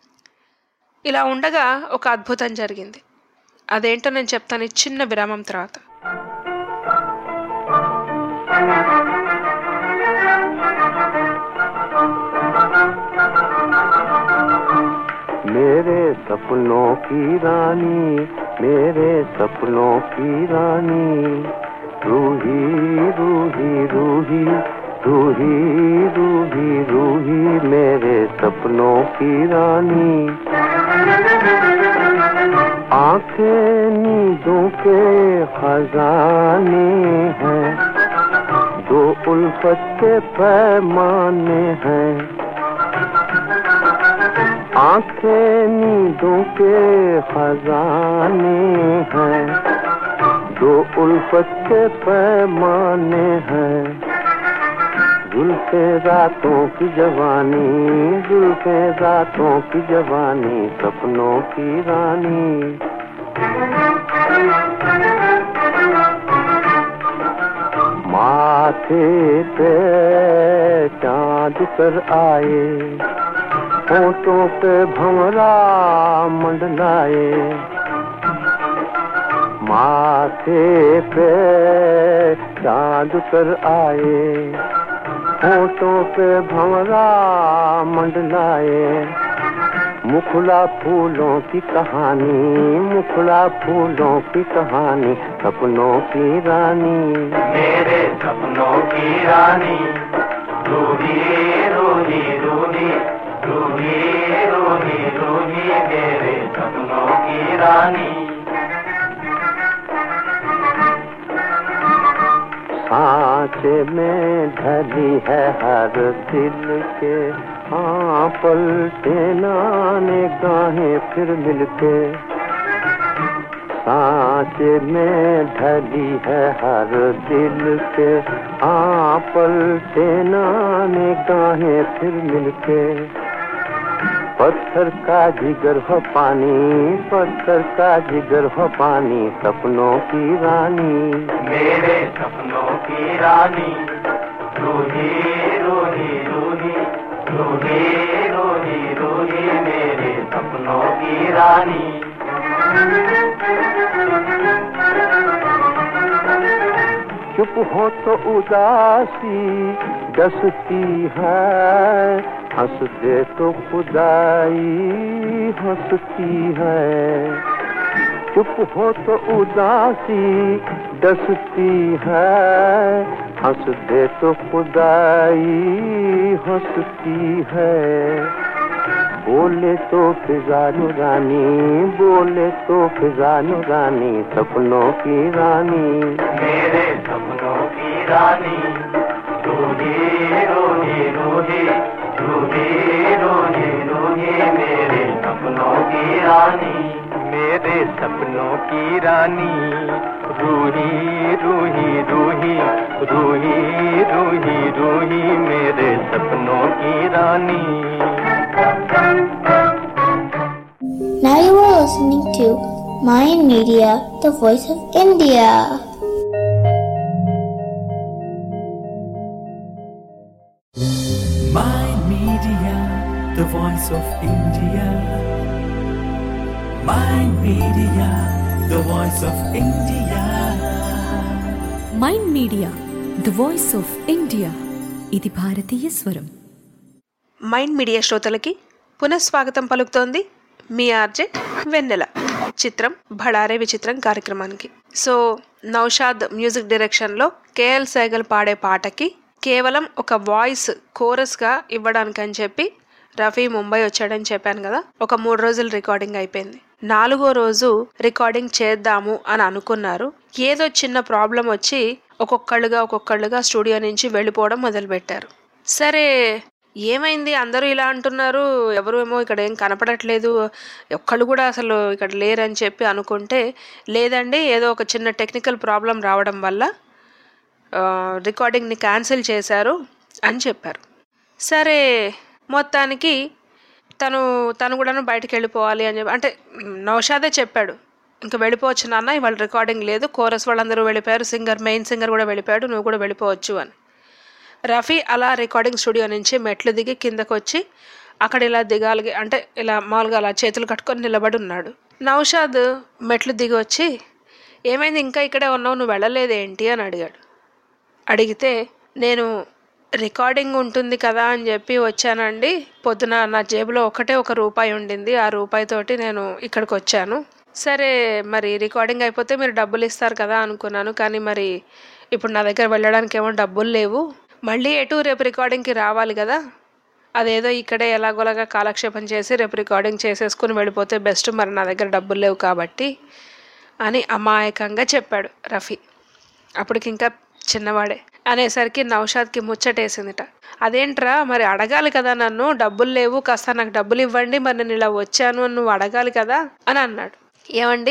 ఇలా ఉండగా ఒక అద్భుతం జరిగింది అదేంటో నేను చెప్తాను ఈ చిన్న విరామం తర్వాత मेरे सपनों की रानी मेरे सपनों की रानी रूही रूही रूही रूही रूही रूही मेरे सपनों की रानी आंखें नींदों के खजाने हैं दो उल्फत के पैमाने हैं आंखें नींदों के खजाने हैं दो उल्फत के पैमाने हैं जुल्फे रातों की जवानी जुल्फे रातों की जवानी सपनों की रानी माथे पे चांद पर आए होठों पे भंवरा मंडलाए माथे पे चांद पर आए होठों पे भंवरा मंडलाए मुखला फूलों की कहानी मुखला फूलों की कहानी सपनों की रानी मेरे सपनों की रानी रूही रूही रूही रूही रूही रूही मेरे सपनों की रानी सांचे में ढली है हर दिल के हाँ पलटे नाने गाहें फिर मिलके सांचे में ढली है हर दिल के हाँ पलटे नाने गाहें फिर मिलके पत्थर का जिगर हो पानी पत्थर का जिगर हो पानी सपनों की रानी मेरे सपनों की रानी रूही रूही रूही रूही रूही रूही मेरे सपनों की रानी चुप हो तो उदासी डसती है हंस दे तो खुदाई हंसती है चुप हो तो उदासी डसती है हंस दे तो खुदाई हंसती है बोले तो फिजा रानी बोले तो फिजा रानी सपनों की रानी मेरे सपनों की रानी रूही रूही रूही रूही रूही रूही मेरे सपनों की रानी मेरे सपनों की रानी रूही रूही रूही रूही रूही रूही मेरे सपनों की रानी Now you are listening to Mayan Media, the voice of India. Mind Media, the voice of India. Mind Media, the voice of India. Mind media the voice of India ఇది భారతీయ స్వరం మైండ్ మీడియా శ్రోతలకి పునఃస్వాగతం పలుకుతోంది మీ RJ వెన్నెల చిత్రం భడారే విచిత్రం కార్యక్రమానికి సో నౌషాద్ మ్యూజిక్ డైరెక్షన్లో కేఎల్ సైగల్ పాడే పాటకి కేవలం ఒక వాయిస్ కోరస్గా ఇవ్వడానికి అని చెప్పి రఫీ ముంబై వచ్చాడని చెప్పాను కదా ఒక మూడు రోజులు రికార్డింగ్ అయిపోయింది నాలుగో రోజు రికార్డింగ్ చేద్దాము అని అనుకున్నారు ఏదో చిన్న ప్రాబ్లం వచ్చి ఒక్కొక్కళ్ళుగా ఒక్కొక్కళ్ళుగా స్టూడియో నుంచి వెళ్ళిపోవడం మొదలుపెట్టారు సరే ఏమైంది అందరూ ఇలా అంటున్నారు ఎవరు ఏమో ఇక్కడ ఏం కనపడట్లేదు ఒక్కళ్ళు కూడా అసలు ఇక్కడ లేరని చెప్పి అనుకుంటే లేదండి ఏదో ఒక చిన్న టెక్నికల్ ప్రాబ్లం రావడం వల్ల ఆ, రికార్డింగ్ని క్యాన్సిల్ చేశారు అని చెప్పారు సరే మొత్తానికి తను తను కూడాను బయటకు వెళ్ళిపోవాలి అని చెప్పి అంటే మ్, నౌషాదే చెప్పాడు ఇంకా వెళ్ళిపోవచ్చు నాన్న ఇవాళ రికార్డింగ్ లేదు కోరస్ వాళ్ళందరూ వెళ్ళిపోయారు సింగర్ మెయిన్ సింగర్ కూడా వెళ్ళిపోయాడు నువ్వు కూడా వెళ్ళిపోవచ్చు అని రఫీ అలా రికార్డింగ్ స్టూడియో నుంచి మెట్లు దిగి కిందకు వచ్చి అక్కడ ఇలా దిగాలి అంటే ఇలా మామూలుగా అలా చేతులు కట్టుకొని నిలబడి ఉన్నాడు నౌషాద్ మెట్లు దిగి వచ్చి ఏమైంది ఇంకా ఇక్కడే ఉన్నావు నువ్వు వెళ్ళలేదేంటి అని అడిగాడు అడిగితే నేను రికార్డింగ్ ఉంటుంది కదా అని చెప్పి వచ్చానండి పొద్దున నా జేబులో ఒకటే ఒక రూపాయి ఉండింది ఆ రూపాయితోటి నేను ఇక్కడికి వచ్చాను సరే మరి రికార్డింగ్ అయిపోతే మీరు డబ్బులు ఇస్తారు కదా అనుకున్నాను కానీ మరి ఇప్పుడు నా దగ్గర వెళ్ళడానికి ఏమో డబ్బులు లేవు మళ్ళీ ఎటు రేపు రికార్డింగ్కి రావాలి కదా అదేదో ఇక్కడే ఎలాగోలాగా కాలక్షేపం చేసి రేపు రికార్డింగ్ చేసేసుకుని వెళ్ళిపోతే బెస్ట్ మరి నా దగ్గర డబ్బులు లేవు కాబట్టి అని అమాయకంగా చెప్పాడు రఫీ అప్పటికి ఇంకా చిన్నవాడే అనేసరికి నౌషాద్కి ముచ్చటేసిందిట అదేంట్రా మరి అడగాలి కదా నన్ను డబ్బులు లేవు కాస్త నాకు డబ్బులు ఇవ్వండి మరి నేను ఇలా వచ్చాను అని నువ్వు అడగాలి కదా అని అన్నాడు ఏమండి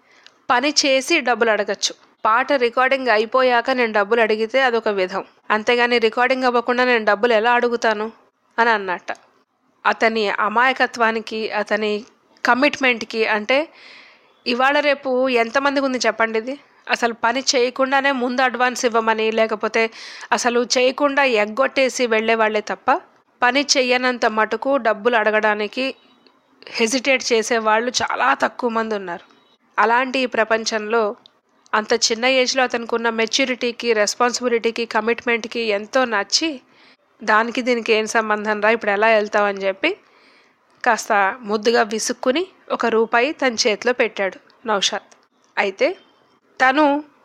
పని చేసి డబ్బులు అడగచ్చు పాట రికార్డింగ్ అయిపోయాక నేను డబ్బులు అడిగితే అదొక విధం అంతేగాని రికార్డింగ్ అవ్వకుండా నేను డబ్బులు ఎలా అడుగుతాను అని అన్నట్ట అతని అమాయకత్వానికి అతని కమిట్మెంట్కి అంటే ఇవాళ రేపు ఎంతమందికి ఉంది చెప్పండి ఇది అసలు పని చేయకుండానే ముందు అడ్వాన్స్ ఇవ్వమని లేకపోతే అసలు చేయకుండా ఎగ్గొట్టేసి వెళ్ళే వాళ్ళే తప్ప పని చెయ్యనంత మటుకు డబ్బులు అడగడానికి హెసిటేట్ చేసే వాళ్ళు చాలా తక్కువ మంది ఉన్నారు అలాంటి ఈ ప్రపంచంలో అంత చిన్న ఏజ్లో అతనికి ఉన్న మెచ్యూరిటీకి రెస్పాన్సిబిలిటీకి కమిట్మెంట్కి ఎంతో నచ్చి దానికి దీనికి ఏం సంబంధం రా ఇప్పుడు ఎలా వెళ్తావని చెప్పి కాస్త ముద్దుగా విసుక్కుని ఒక రూపాయి తన చేతిలో పెట్టాడు నౌషాద్ అయితే తను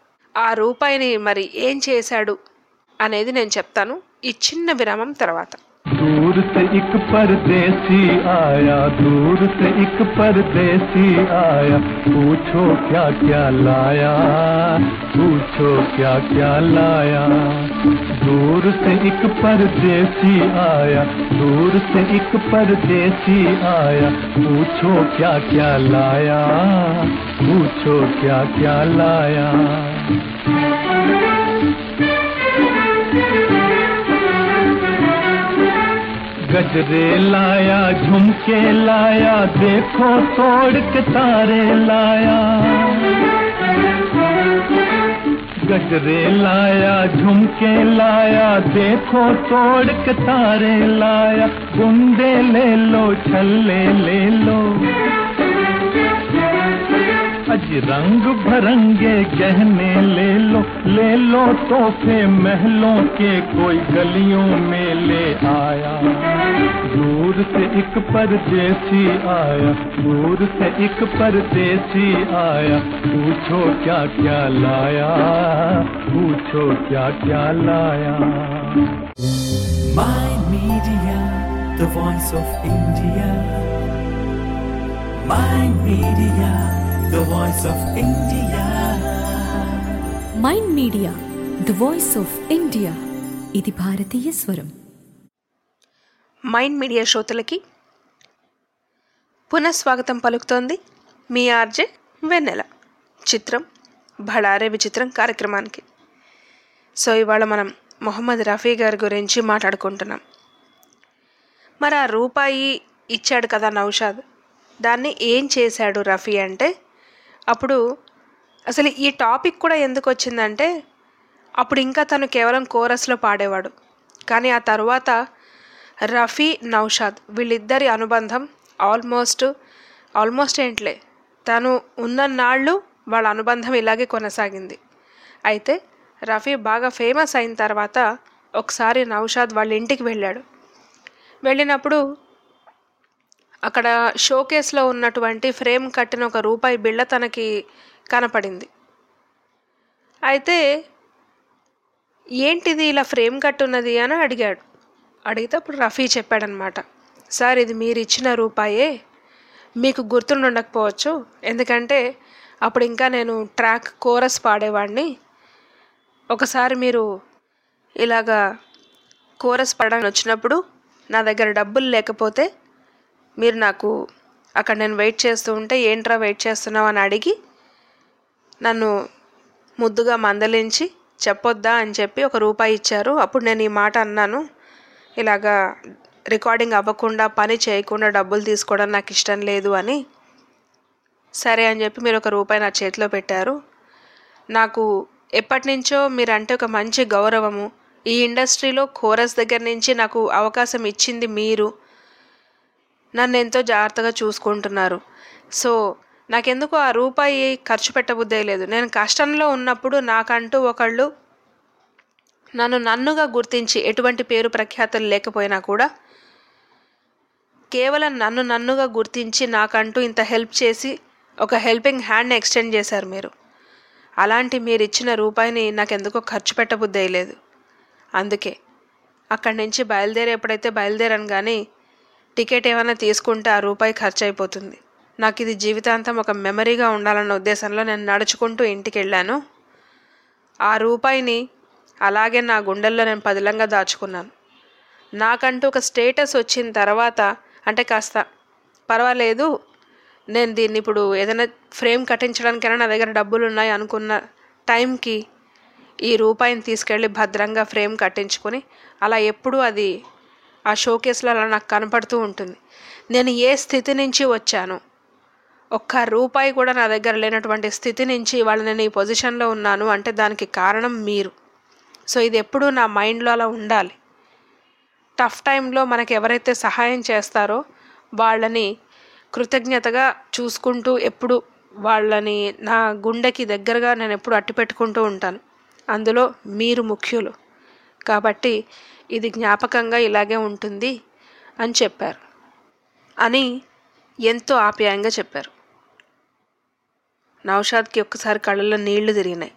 ఆ రూపాయిని మరి ఏం చేశాడు అనేది నేను చెప్తాను ఈ చిన్న విరామం తర్వాత दूर से एक परदेसी आया दूर से एक परदेसी आया पूछो क्या क्या लाया पूछो क्या क्या लाया दूर से एक परदेसी आया दूर से एक परदेसी आया पूछो क्या क्या लाया पूछो क्या क्या लाया गजरे लाया झुमके लाया देखो तोड़ के तारे लाया गजरे लाया झुमके लाया देखो तोड़ के तारे लाया गुंडे ले लो छल्ले ले लो अज रंग भरंगे गहने ले लो ले लो तोहफे महलों के कोई गलियों में ले आया दूर से एक परदेसी आया दूर से एक परदेसी आया पूछो क्या क्या लाया पूछो क्या क्या लाया My Media, the voice of India. My Media, the voice of India. Mind media the voice of India ఇది భారతీయ స్వరం మైండ్ మీడియా శ్రోతలకి పునఃస్వాగతం పలుకుతోంది మీ ఆర్జే వెన్నెల చిత్రం భళారే విచిత్రం కార్యక్రమానికి సో ఇవాళ మనం మొహమ్మద్ రఫీ గారి గురించి మాట్లాడుకుంటున్నాం మరి ఆ రూపాయి ఇచ్చాడు కదా నౌషాద్ దాన్ని ఏం చేశాడు రఫీ అంటే అప్పుడు అసలు ఈ టాపిక్ కూడా ఎందుకు వచ్చిందంటే అప్పుడు ఇంకా తను కేవలం కోరస్లో పాడేవాడు కానీ ఆ తర్వాత రఫీ నౌషాద్ వీళ్ళిద్దరి అనుబంధం ఆల్మోస్ట్ ఆల్మోస్ట్ ఏంట్లే తను ఉన్న నాళ్ళు వాళ్ళ అనుబంధం ఇలాగే కొనసాగింది అయితే రఫీ బాగా ఫేమస్ అయిన తర్వాత ఒకసారి నౌషాద్ వాళ్ళ ఇంటికి వెళ్ళాడు వెళ్ళినప్పుడు అక్కడ షోకేస్లో ఉన్నటువంటి ఫ్రేమ్ కట్టిన ఒక రూపాయి బిళ్ళ తనకి కనపడింది అయితే ఏంటిది ఇలా ఫ్రేమ్ కట్టున్నది అని అడిగాడు అడిగితే అప్పుడు రఫీ చెప్పాడనమాట సార్ ఇది మీరు ఇచ్చిన రూపాయే మీకు గుర్తుండకపోవచ్చు ఎందుకంటే అప్పుడు ఇంకా నేను ట్రాక్ కోరస్ పాడేవాడిని ఒకసారి మీరు ఇలాగా కోరస్ పాడడానికి వచ్చినప్పుడు నా దగ్గర డబ్బులు లేకపోతే మీరు నాకు అక్కడ నేను వెయిట్ చేస్తూ ఉంటే ఏంట్రా వెయిట్ చేస్తున్నావు అని అడిగి నన్ను ముద్దుగా మందలించి చెప్పొద్దా అని చెప్పి ఒక రూపాయి ఇచ్చారు అప్పుడు నేను ఈ మాట అన్నాను ఇలాగా రికార్డింగ్ అవ్వకుండా పని చేయకుండా డబ్బులు తీసుకోవడం నాకు ఇష్టం లేదు అని సరే అని చెప్పి మీరు ఒక రూపాయి నా చేతిలో పెట్టారు నాకు ఎప్పటి నుంచో మీరంటే ఒక మంచి గౌరవము ఈ ఇండస్ట్రీలో కోరస్ దగ్గర నుంచి నాకు అవకాశం ఇచ్చింది మీరు నన్ను ఎంతో జాగ్రత్తగా చూసుకుంటున్నారు సో నాకెందుకు ఆ రూపాయి ఖర్చు పెట్టబుద్దే లేదు నేను కష్టంలో ఉన్నప్పుడు నాకంటూ ఒకళ్ళు నన్ను నన్నుగా గుర్తించి ఎటువంటి పేరు ప్రఖ్యాతలు లేకపోయినా కూడా కేవలం నన్ను నన్నుగా గుర్తించి నాకంటూ ఇంత హెల్ప్ చేసి ఒక హెల్పింగ్ హ్యాండ్ని ఎక్స్టెండ్ చేశారు మీరు అలాంటి మీరు ఇచ్చిన రూపాయిని నాకెందుకో ఖర్చు పెట్టబుద్దే లేదు అందుకే అక్కడి నుంచి బయలుదేరి ఎప్పుడైతే బయలుదేరాను కానీ టికెట్ ఏమైనా తీసుకుంటే ఆ రూపాయి ఖర్చు అయిపోతుంది నాకు ఇది జీవితాంతం ఒక మెమరీగా ఉండాలన్న ఉద్దేశంలో నేను నడుచుకుంటూ ఇంటికి వెళ్ళాను ఆ రూపాయిని అలాగే నా గుండెల్లో నేను పదిలంగా దాచుకున్నాను నాకంటూ ఒక స్టేటస్ వచ్చిన తర్వాత అంటే కాస్త పర్వాలేదు నేను దీన్ని ఇప్పుడు ఏదైనా ఫ్రేమ్ కట్టించడానికైనా నా దగ్గర డబ్బులు ఉన్నాయి అనుకున్న టైంకి ఈ రూపాయిని తీసుకెళ్ళి భద్రంగా ఫ్రేమ్ కట్టించుకొని అలా ఎప్పుడూ అది ఆ షోకేస్లో అలా నాకు కనపడుతూ ఉంటుంది నేను ఏ స్థితి నుంచి వచ్చాను ఒక్క రూపాయి కూడా నా దగ్గర లేనటువంటి స్థితి నుంచి ఇవాళ నేను ఈ పొజిషన్లో ఉన్నాను అంటే దానికి కారణం మీరు సో ఇది ఎప్పుడూ నా మైండ్లో అలా ఉండాలి టఫ్ టైంలో మనకి ఎవరైతే సహాయం చేస్తారో వాళ్ళని కృతజ్ఞతగా చూసుకుంటూ ఎప్పుడు వాళ్ళని నా గుండెకి దగ్గరగా నేను ఎప్పుడు అట్టి పెట్టుకుంటూ ఉంటాను అందులో మీరు ముఖ్యులు కాబట్టి ఇది జ్ఞాపకంగా ఇలాగే ఉంటుంది అని చెప్పారు అని ఎంతో ఆప్యాయంగా చెప్పారు నౌషాద్కి ఒక్కసారి కళ్ళల్లో నీళ్లు తిరిగినాయి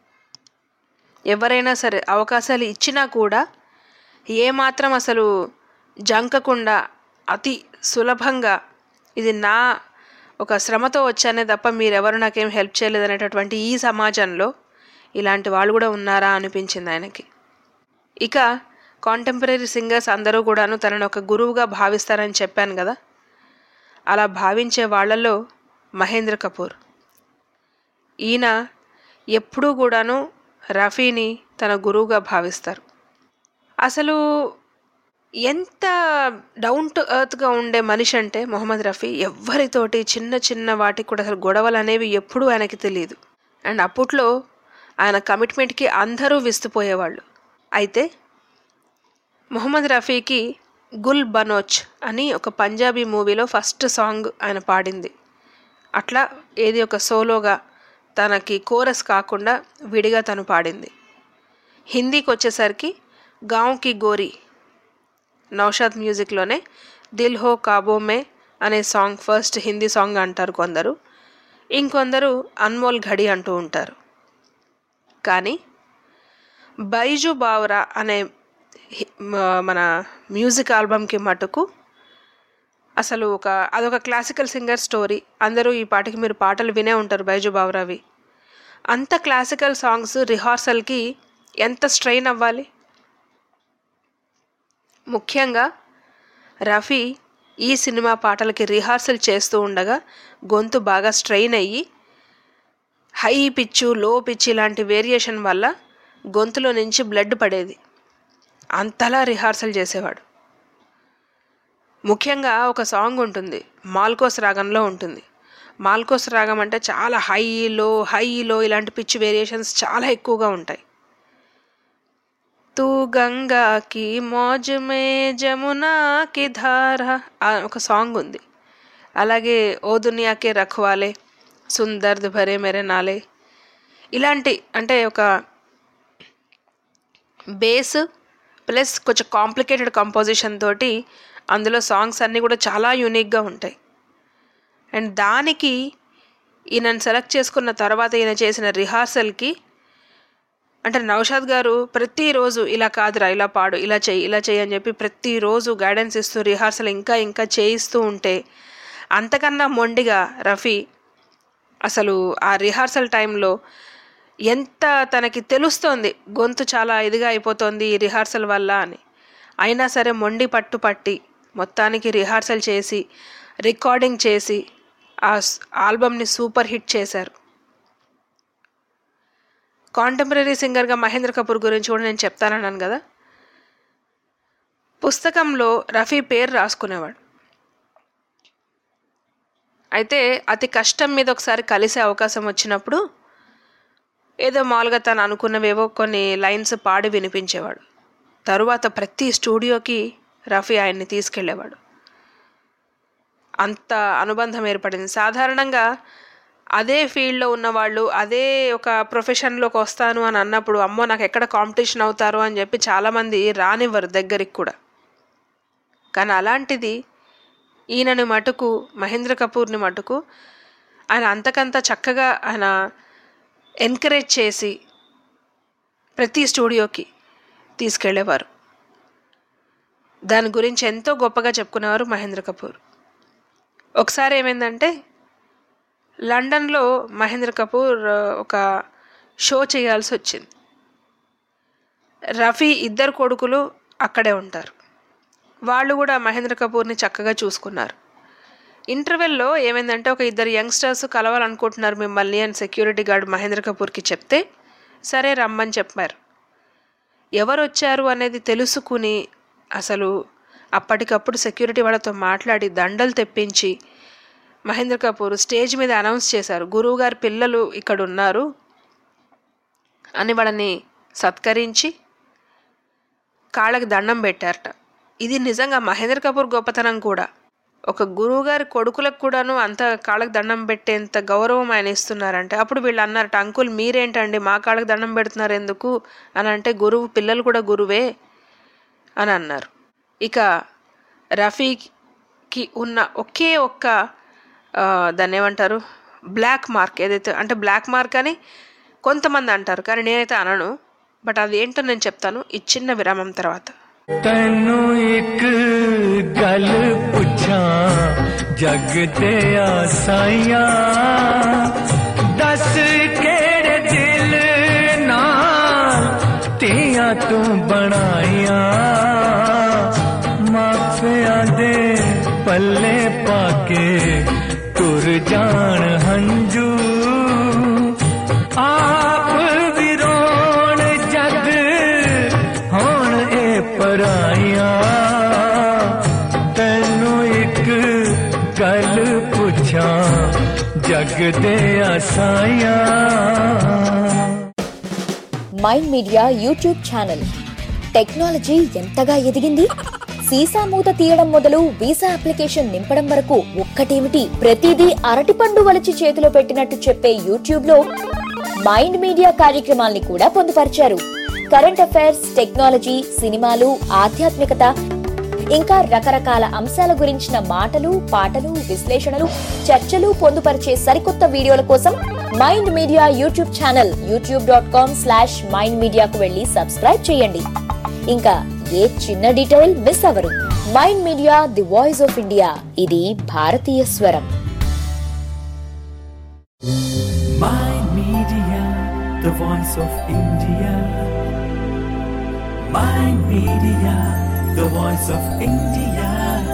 ఎవరైనా సరే అవకాశాలు ఇచ్చినా కూడా ఏమాత్రం అసలు జంకకుండా అతి సులభంగా ఇది నా ఒక శ్రమతో వచ్చానే తప్ప మీరెవరు నాకేం హెల్ప్ చేయలేదు అనేటటువంటి ఈ సమాజంలో ఇలాంటి వాళ్ళు కూడా ఉన్నారా అనిపించింది ఆయనకి ఇక కాంటెంపరీ సింగర్స్ అందరూ కూడాను తనను ఒక గురువుగా భావిస్తారని చెప్పాను కదా అలా భావించే వాళ్ళలో మహేంద్ర కపూర్ ఈయన ఎప్పుడూ కూడాను రఫీని తన గురువుగా భావిస్తారు అసలు ఎంత డౌన్ టు ఎర్త్గా ఉండే మనిషి అంటే మొహమ్మద్ రఫీ ఎవ్వరితోటి చిన్న చిన్న వాటికి కూడా అసలు గొడవలు అనేవి ఎప్పుడూ ఆయనకి తెలియదు అండ్ అప్పట్లో ఆయన కమిట్మెంట్కి అందరూ విస్తుపోయేవాళ్ళు అయితే మొహమ్మద్ రఫీకి గుల్ బనోచ్ అని ఒక పంజాబీ మూవీలో ఫస్ట్ సాంగ్ ఆయన పాడింది అట్లా ఏది ఒక సోలోగా తనకి కోరస్ కాకుండా విడిగా తను పాడింది హిందీకి వచ్చేసరికి గాంవ్ కి గోరీ నౌషాద్ మ్యూజిక్లోనే దిల్ హో కాబో మే అనే సాంగ్ ఫస్ట్ హిందీ సాంగ్ అంటారు కొందరు ఇంకొందరు అన్మోల్ ఘడి అంటూ ఉంటారు కానీ బైజు బావరా అనే హి- మ- మన మ్యూజిక్ ఆల్బమ్కి మటుకు అసలు ఒక అదొక క్లాసికల్ సింగర్ స్టోరీ అందరూ ఈ పాటకి మీరు పాటలు వినే ఉంటారు బైజు బావరావి అంత క్లాసికల్ సాంగ్స్ రిహార్సల్కి ఎంత స్ట్రెయిన్ అవ్వాలి ముఖ్యంగా రఫీ ఈ సినిమా పాటలకి రిహార్సల్ చేస్తూ ఉండగా గొంతు బాగా స్ట్రెయిన్ అయ్యి హై పిచ్చు లో పిచ్ ఇలాంటి వేరియేషన్ వల్ల గొంతులో నుంచి బ్లడ్ పడేది అంతలా రిహార్సల్ చేసేవాడు ముఖ్యంగా ఒక సాంగ్ ఉంటుంది మాల్కోస్ రాగంలో ఉంటుంది మాల్కోస్ రాగం అంటే చాలా హై లో హై లో ఇలాంటి పిచ్ వేరియేషన్స్ చాలా ఎక్కువగా ఉంటాయి తూ గంగాకి మోజ్ మే జమునా కి ధార ఆ ఒక సాంగ్ ఉంది అలాగే ఓ దునియాకే రఖవాలే సుందర్ద్ భరే మేరే నాలే ఇలాంటి అంటే ఒక బేస్ ప్లస్ కొంచెం కాంప్లికేటెడ్ కంపోజిషన్ తోటి అందులో సాంగ్స్ అన్నీ కూడా చాలా యూనిక్గా ఉంటాయి అండ్ దానికి ఈయనను సెలెక్ట్ చేసుకున్న తర్వాత ఈయన చేసిన రిహార్సల్కి అంటే నౌషాద్ గారు ప్రతిరోజు ఇలా కాదురా ఇలా పాడు ఇలా చెయ్యి ఇలా చెయ్యి అని చెప్పి ప్రతిరోజు గైడెన్స్ ఇస్తూ రిహార్సల్ ఇంకా ఇంకా చేయిస్తూ ఉంటే అంతకన్నా మొండిగా రఫీ అసలు ఆ రిహార్సల్ టైంలో ఎంత తనకి తెలుస్తోంది గొంతు చాలా ఇదిగా అయిపోతుంది ఈ రిహార్సల్ వల్ల అని అయినా సరే మొండి పట్టు పట్టి మొత్తానికి రిహార్సల్ చేసి రికార్డింగ్ చేసి ఆ స్- ఆల్బమ్ని సూపర్ హిట్ చేశారు కాంటెంపరీ సింగర్గా మహేంద్ర కపూర్ గురించి కూడా నేను చెప్తానన్నాను కదా పుస్తకంలో రఫీ పేరు రాసుకునేవాడు అయితే అతి కష్టం మీద ఒకసారి కలిసే అవకాశం వచ్చినప్పుడు ఏదో మామూలుగా తను అనుకున్నవేవో కొన్ని లైన్స్ పాడి వినిపించేవాడు తరువాత ప్రతి స్టూడియోకి రఫీ ఆయన్ని తీసుకెళ్ళేవాడు అంత అనుబంధం ఏర్పడింది సాధారణంగా అదే ఫీల్డ్లో ఉన్నవాళ్ళు అదే ఒక ప్రొఫెషన్లోకి వస్తాను అని అన్నప్పుడు అమ్మో నాకు ఎక్కడ కాంపిటీషన్ అవుతారు అని చెప్పి చాలామంది రానివ్వరు దగ్గరికి కూడా కానీ అలాంటిది ఈయనని మటుకు మహేంద్ర కపూర్ని మటుకు ఆయన అంతకంత చక్కగా ఆయన ఎంకరేజ్ చేసి ప్రతి స్టూడియోకి తీసుకెళ్ళేవారు దాని గురించి ఎంతో గొప్పగా చెప్పుకునేవారు మహేంద్ర కపూర్ ఒకసారి ఏమైందంటే లండన్లో మహేంద్ర కపూర్ ఆ, ఒక షో చేయాల్సి వచ్చింది రఫీ ఇద్దరు కొడుకులు అక్కడే ఉంటారు వాళ్ళు కూడా మహేంద్ర కపూర్ని చక్కగా చూసుకున్నారు ఇంటర్వెల్లో ఏమైందంటే ఒక ఇద్దరు యంగ్స్టర్స్ కలవాలనుకుంటున్నారు మిమ్మల్ని అని సెక్యూరిటీ గార్డ్ మహేంద్ర కపూర్కి చెప్తే సరే రమ్మని చెప్పారు ఎవరు వచ్చారు అనేది తెలుసుకుని అసలు అప్పటికప్పుడు సెక్యూరిటీ వాళ్ళతో మాట్లాడి దండలు తెప్పించి మహేంద్ర కపూర్ స్టేజ్ మీద అనౌన్స్ చేశారు గురువు గారి పిల్లలు ఇక్కడ ఉన్నారు అని వాళ్ళని సత్కరించి కాళ్ళకి దండం పెట్టారట ఇది నిజంగా మహేంద్ర కపూర్ గొప్పతనం కూడా ఒక గురువుగారి కొడుకులకు కూడాను అంత కాళ్ళకి దండం పెట్టేంత గౌరవం ఆయన ఇస్తున్నారంటే అప్పుడు వీళ్ళు అన్నారట అంకుల్ మీరేంటండి మా కాళ్ళకి దండం పెడుతున్నారు ఎందుకు అని అంటే గురువు పిల్లలు కూడా గురువే అని అన్నారు ఇక రఫీకి ఉన్న ఒకే ఒక్క ఆ, దాన్ని ఏమంటారు బ్లాక్ మార్క్ ఏదైతే అంటే బ్లాక్ మార్క్ అని కొంతమంది అంటారు కానీ నేనైతే అనను బట్ అది ఏంటో నేను చెప్తాను ఈ చిన్న విరామం తర్వాత ਤੈਨੂੰ ਇੱਕ गल पुछा जग दिया साइया दस केड़े दिल नाल तिया तू बनाइया माफिया दे पल्ले पाके तुर जान हंजू आप भी रोण जग होण ए पराइया तैनू एक गल पुछा जग दे साइया mind media YouTube channel technology ఎంతగా ఎదిగింది సీసా మూత తీయడం మొదలు వీసా అప్లికేషన్ నింపడం వరకు ఒక్కటేమిటి ప్రతిదీ అరటిపండు వలిచి చేతిలో పెట్టినట్టు చెప్పే యూట్యూబ్ లో మైండ్ మీడియా కార్యక్రమాల్ని కూడా పొందుపరిచారు కరెంట్ అఫైర్స్ టెక్నాలజీ సినిమాలు ఆధ్యాత్మికత ఇంకా రకరకాల అంశాల గురించిన మాటలు పాటలు విశ్లేషణలు చర్చలు పొందుపరిచే సరికొత్త వీడియోల కోసం mind media YouTube channel YouTube dot com slash mind మీడియాకు వెళ్ళి సబ్స్క్రైబ్ చేయండి ఇంకా ఏ చిన్న డీటెయిల్ మిస్ అవ్వరు mind media the voice of India ఇది భారతీయ స్వరం Mind Media, the voice of India. Mind Media, the voice of India.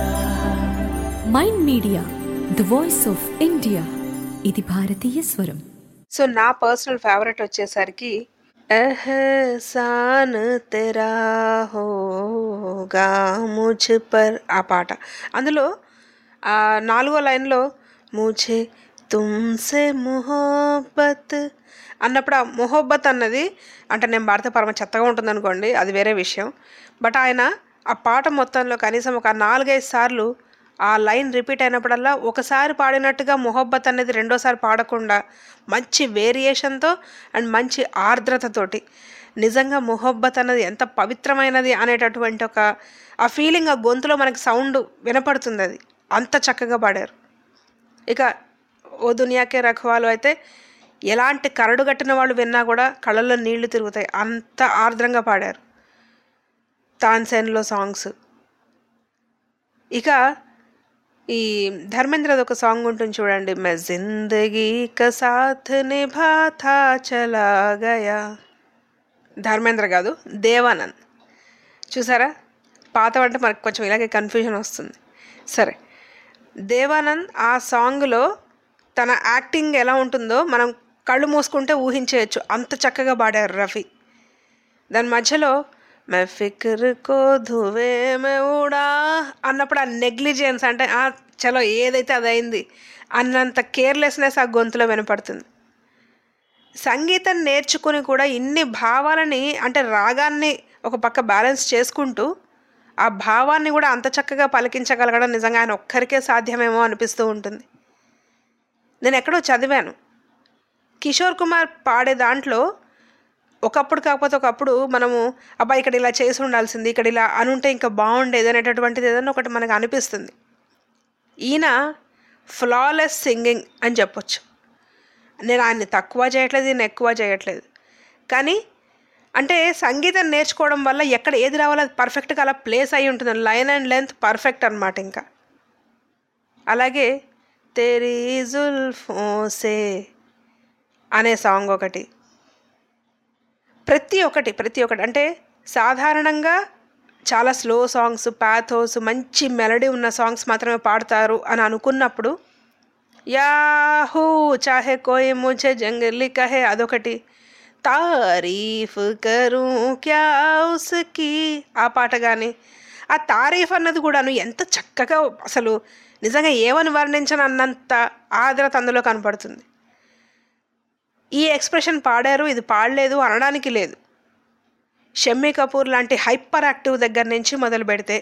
Mind media the voice of India ఇది భారతీయ స్వరం సో నా పర్సనల్ ఫేవరెట్ వచ్చేసరికి ఎహసాన్ తెరా హోగా ముझ పర్ ఆ పాట అందులో ఆ నాలుగో లైన్లో ముझे తుమ్సే మొహబ్బత్ అన్నప్పుడు ఆ మొహబ్బత్ అన్నది అంటే నేను భారత పరమ చెత్తగా ఉంటుంది అనుకోండి అది వేరే విషయం బట్ ఆయన ఆ పాట మొత్తంలో కనీసం ఒక నాలుగైదు సార్లు ఆ లైన్ రిపీట్ అయినప్పుడల్లా ఒకసారి పాడినట్టుగా మొహబ్బత్ అనేది రెండోసారి పాడకుండా మంచి వేరియేషన్తో అండ్ మంచి ఆర్ద్రతతోటి నిజంగా మొహబ్బత్ అన్నది ఎంత పవిత్రమైనది అనేటటువంటి ఒక ఆ ఫీలింగ్ ఆ గొంతులో మనకి సౌండ్ వినపడుతుంది అది అంత చక్కగా పాడారు ఇక ఓ దునియాకే రఖవాలు అయితే ఎలాంటి కరడు కట్టిన వాళ్ళు విన్నా కూడా కళ్ళల్లో నీళ్లు తిరుగుతాయి అంత ఆర్ద్రంగా పాడారు తాన్సేన్లో సాంగ్స్ ఇక ఈ ధర్మేంద్రది ఒక సాంగ్ ఉంటుంది చూడండి మే జిందగీ క సాథ్ నిభాతా చలా గయా ధర్మేంద్ర కాదు దేవానంద్ చూసారా పాత అంటే మనకు కొంచెం ఇలాగే కన్ఫ్యూజన్ వస్తుంది సరే దేవానంద్ ఆ సాంగ్లో తన యాక్టింగ్ ఎలా ఉంటుందో మనం కళ్ళు మూసుకుంటే ఊహించేయచ్చు అంత చక్కగా పాడారు రఫీ దాని మధ్యలో మే ఫిక్ర్ కో ధువే మే ఉడా అన్నప్పుడు ఆ నెగ్లిజియన్స్ అంటే "ఆ, చలో ఏదైతే అది అయింది అన్నంత కేర్లెస్నెస్ ఆ గొంతులో వినపడుతుంది సంగీతం నేర్చుకుని కూడా ఇన్ని భావాలని అంటే రాగాన్ని ఒక పక్క బ్యాలెన్స్ చేసుకుంటూ ఆ భావాన్ని కూడా అంత చక్కగా పలికించగలగడం నిజంగా ఆయన ఒక్కరికే సాధ్యమేమో అనిపిస్తూ ఉంటుంది నేను ఎక్కడో చదివాను కిషోర్ కుమార్ పాడే దాంట్లో ఒకప్పుడు కాకపోతే ఒకప్పుడు మనము అబ్బా ఇక్కడ ఇలా చేసి ఉండాల్సింది ఇక్కడ ఇలా అనుంటే ఇంకా బాగుండేది అనేటటువంటిది ఏదైనా ఒకటి మనకు అనిపిస్తుంది ఈయన ఫ్లాలెస్ సింగింగ్ అని చెప్పొచ్చు నేను ఆయన్ని తక్కువ చేయట్లేదు ఈయన ఎక్కువ చేయట్లేదు కానీ అంటే సంగీతం నేర్చుకోవడం వల్ల ఎక్కడ ఏది రావాలో అది పర్ఫెక్ట్గా అలా ప్లేస్ అయి ఉంటుంది లైన్ అండ్ లెంత్ పర్ఫెక్ట్ అనమాట ఇంకా అలాగే తెరీ జుల్ఫోసే అనే సాంగ్ ఒకటి ప్రతి ఒక్కటి ప్రతి ఒక్కటి అంటే సాధారణంగా చాలా స్లో సాంగ్స్ ప్యాథోస్ మంచి మెలడీ ఉన్న సాంగ్స్ మాత్రమే పాడతారు అని అనుకున్నప్పుడు యాహూ చాహే కోయి ముझे జంగలి కహే అదొకటి తారీఫ్ కరూ క్యా ఉస్కి ఆ పాట కానీ ఆ తారీఫ్ అన్నది కూడాను ఎంత చక్కగా అసలు నిజంగా ఏమని వర్ణించను అన్నంత ఆదరత అందులో కనపడుతుంది ఈ ఎక్స్ప్రెషన్ పాడారు ఇది పాడలేదు అనడానికి లేదు షమ్మి కపూర్ లాంటి హైపర్ యాక్టివ్ దగ్గర నుంచి మొదలు పెడితే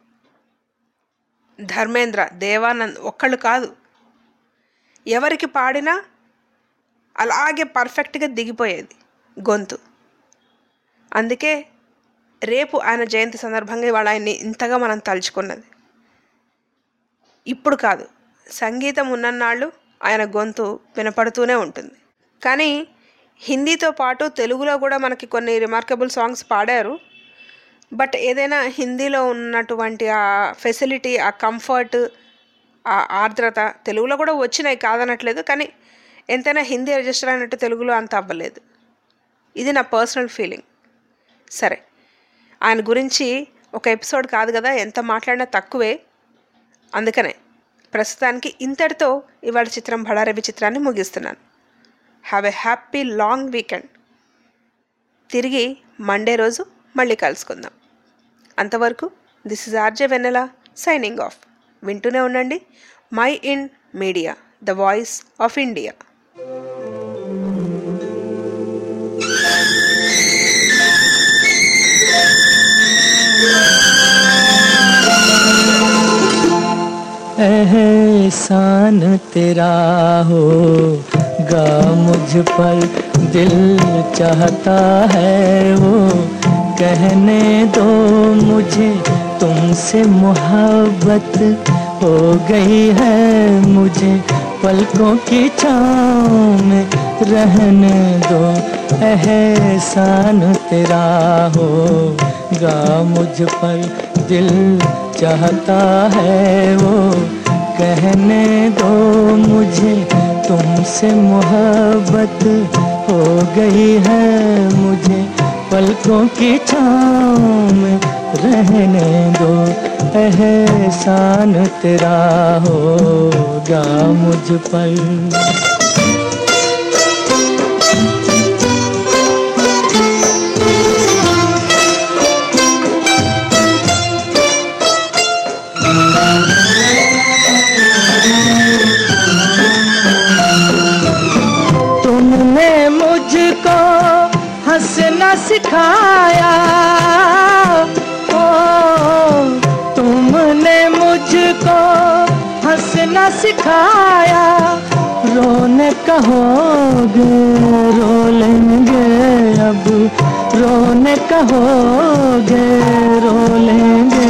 ధర్మేంద్ర దేవానంద్ ఒక్కళ్ళు కాదు ఎవరికి పాడినా అలాగే పర్ఫెక్ట్గా దిగిపోయేది గొంతు అందుకే రేపు ఆయన జయంతి సందర్భంగా ఇవాళ ఆయన్ని ఇంతగా మనం తలుచుకున్నది ఇప్పుడు కాదు సంగీతం ఉన్ననాళ్ళు ఆయన గొంతు వినపడుతూనే ఉంటుంది కానీ హిందీతో పాటు తెలుగులో కూడా మనకి కొన్ని రిమార్కబుల్ సాంగ్స్ పాడారు బట్ ఏదైనా హిందీలో ఉన్నటువంటి ఆ ఫెసిలిటీ ఆ కంఫర్ట్ ఆ ఆర్ద్రత తెలుగులో కూడా వచ్చినాయి కాదనట్లేదు కానీ ఎంతైనా హిందీ రిజిస్టర్ అయినట్టు తెలుగులో అంత అవ్వలేదు ఇది నా పర్సనల్ ఫీలింగ్ సరే ఆయన గురించి ఒక ఎపిసోడ్ కాదు కదా ఎంత మాట్లాడినా తక్కువే అందుకనే ప్రస్తుతానికి ఇంతటితో ఇవాళ చిత్రం బడారవి చిత్రాన్ని ముగిస్తున్నాను have a happy long weekend తిరిగి మండే రోజు మళ్ళీ కలుసుకుందాం అంతవరకు this is RJ Vennela signing off వింటూనే ఉండండి mind media the voice of India एहसान तेरा होगा मुझ पर दिल चाहता है वो कहने दो मुझे तुमसे मोहब्बत हो गई है मुझे पलकों की छाँव में रहने दो एहसान तेरा होगा मुझ पर दिल चाहता है वो कहने दो मुझे तुमसे मोहब्बत हो गई है मुझे पलकों की छाँव में रहने दो एहसान तेरा होगा मुझ पर तुमने मुझको हंसना सिखाया ओ तुमने मुझको हंसना सिखाया रोने कहोगे रो लेंगे अब रोने कहोगे रो लेंगे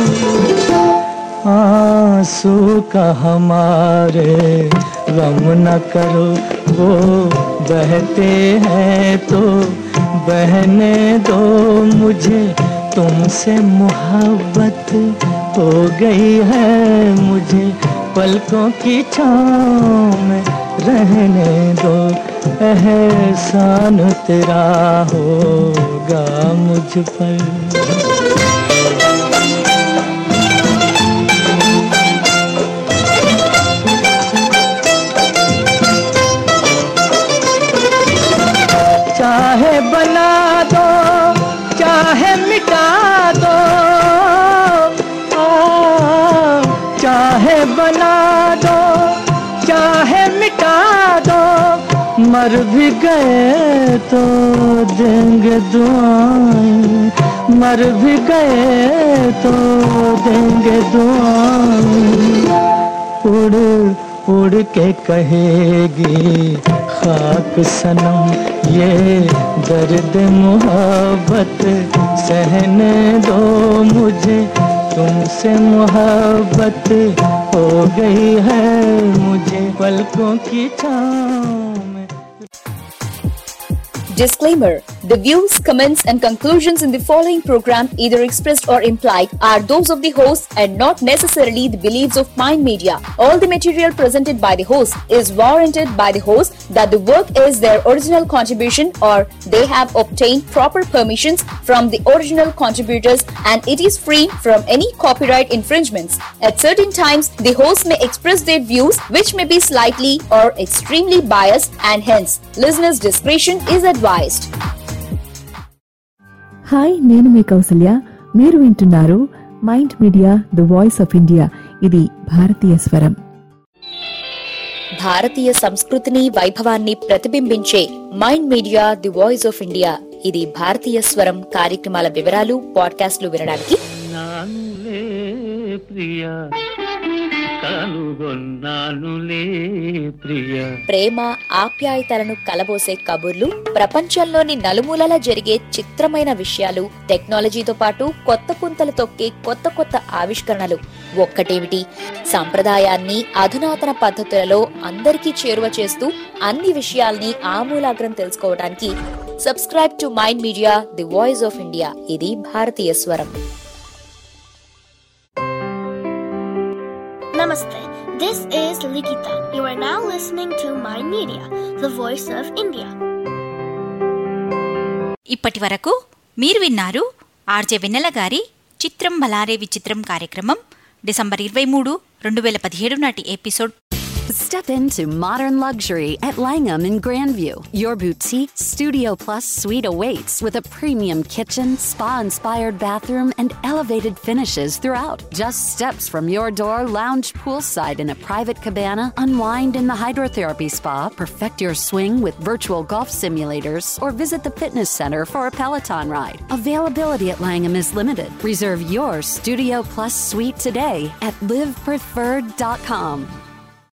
आंसू का हमारे गम न करो वो बहते हैं तो बहने दो मुझे तुमसे मोहब्बत हो गई है मुझे पलकों की छाँव में रहने दो एहसान तेरा होगा मुझ पर चाहे बना दो चाहे मिटा दो आ, चाहे बना दो चाहे मिटा दो मर भी गए तो देंगे दुआएं मर भी गए तो देंगे दुआएं उड़ उड़ के कहेगी खाक सनम ये दर्द मोहब्बत सहने दो मुझे तुमसे मोहब्बत हो गई है मुझे पलकों की छाँव में Disclaimer The views, comments, and conclusions in the following program, either expressed or implied, are those of the host and not necessarily the beliefs of Mind Media. All the material presented by the host is warranted by the host that the work is their original contribution or they have obtained proper permissions from the original contributors and it is free from any copyright infringements. At certain times, the host may express their views which may be slightly or extremely biased and hence listeners' discretion is advised. Hi నేను మీ కౌసల్య మీరు వింటున్నారు mind media the voice of India ఇది భారతీయ స్వరం భారతీయ సంస్కృతిని వైభవాన్ని ప్రతిబింబించే mind media the voice of India ఇది భారతీయ స్వరం కార్యక్రమాల వివరాలు పాడ్కాస్ట్లు వినడానికి నానులే ప్రియ కనుగొన్నానులే ప్రియ ప్రేమ ఆప్యాయతలను కలబోసే కబుర్లు ప్రపంచంలోని నలుమూలలా జరిగే చిత్రమైన విషయాలు టెక్నాలజీతో పాటు కొత్త పుంతలు తొక్కే కొత్త కొత్త ఆవిష్కరణలు ఒక్కటేమిటి సంప్రదాయాన్ని అధునాతన పద్ధతులలో అందరికీ చేరువ చేస్తూ అన్ని విషయాల్ని ఆమూలాగ్రం తెలుసుకోవడానికి subscribe to mind media the voice of India ఇది భారతీయ స్వరం Namaste. This is Likita. You are now listening to Mind Media, the voice of India. ఇప్పటి వరకు మీరు విన్నారు ఆర్జే వెన్నెల గారి చిత్రం బలారే విచిత్రం కార్యక్రమం డిసెంబర్ ఇరవై మూడు రెండు వేల పదిహేడు నాటి episode Step into modern luxury at Langham in Grandview. Your boutique Studio Plus suite awaits with a premium kitchen, spa inspired bathroom, and elevated finishes throughout. Just steps from your door, lounge poolside in a private cabana, unwind in the hydrotherapy spa, perfect your swing with virtual golf simulators, or visit the fitness center for a Peloton ride. Availability at Langham is limited. Reserve your Studio Plus suite today at livepreferred.com.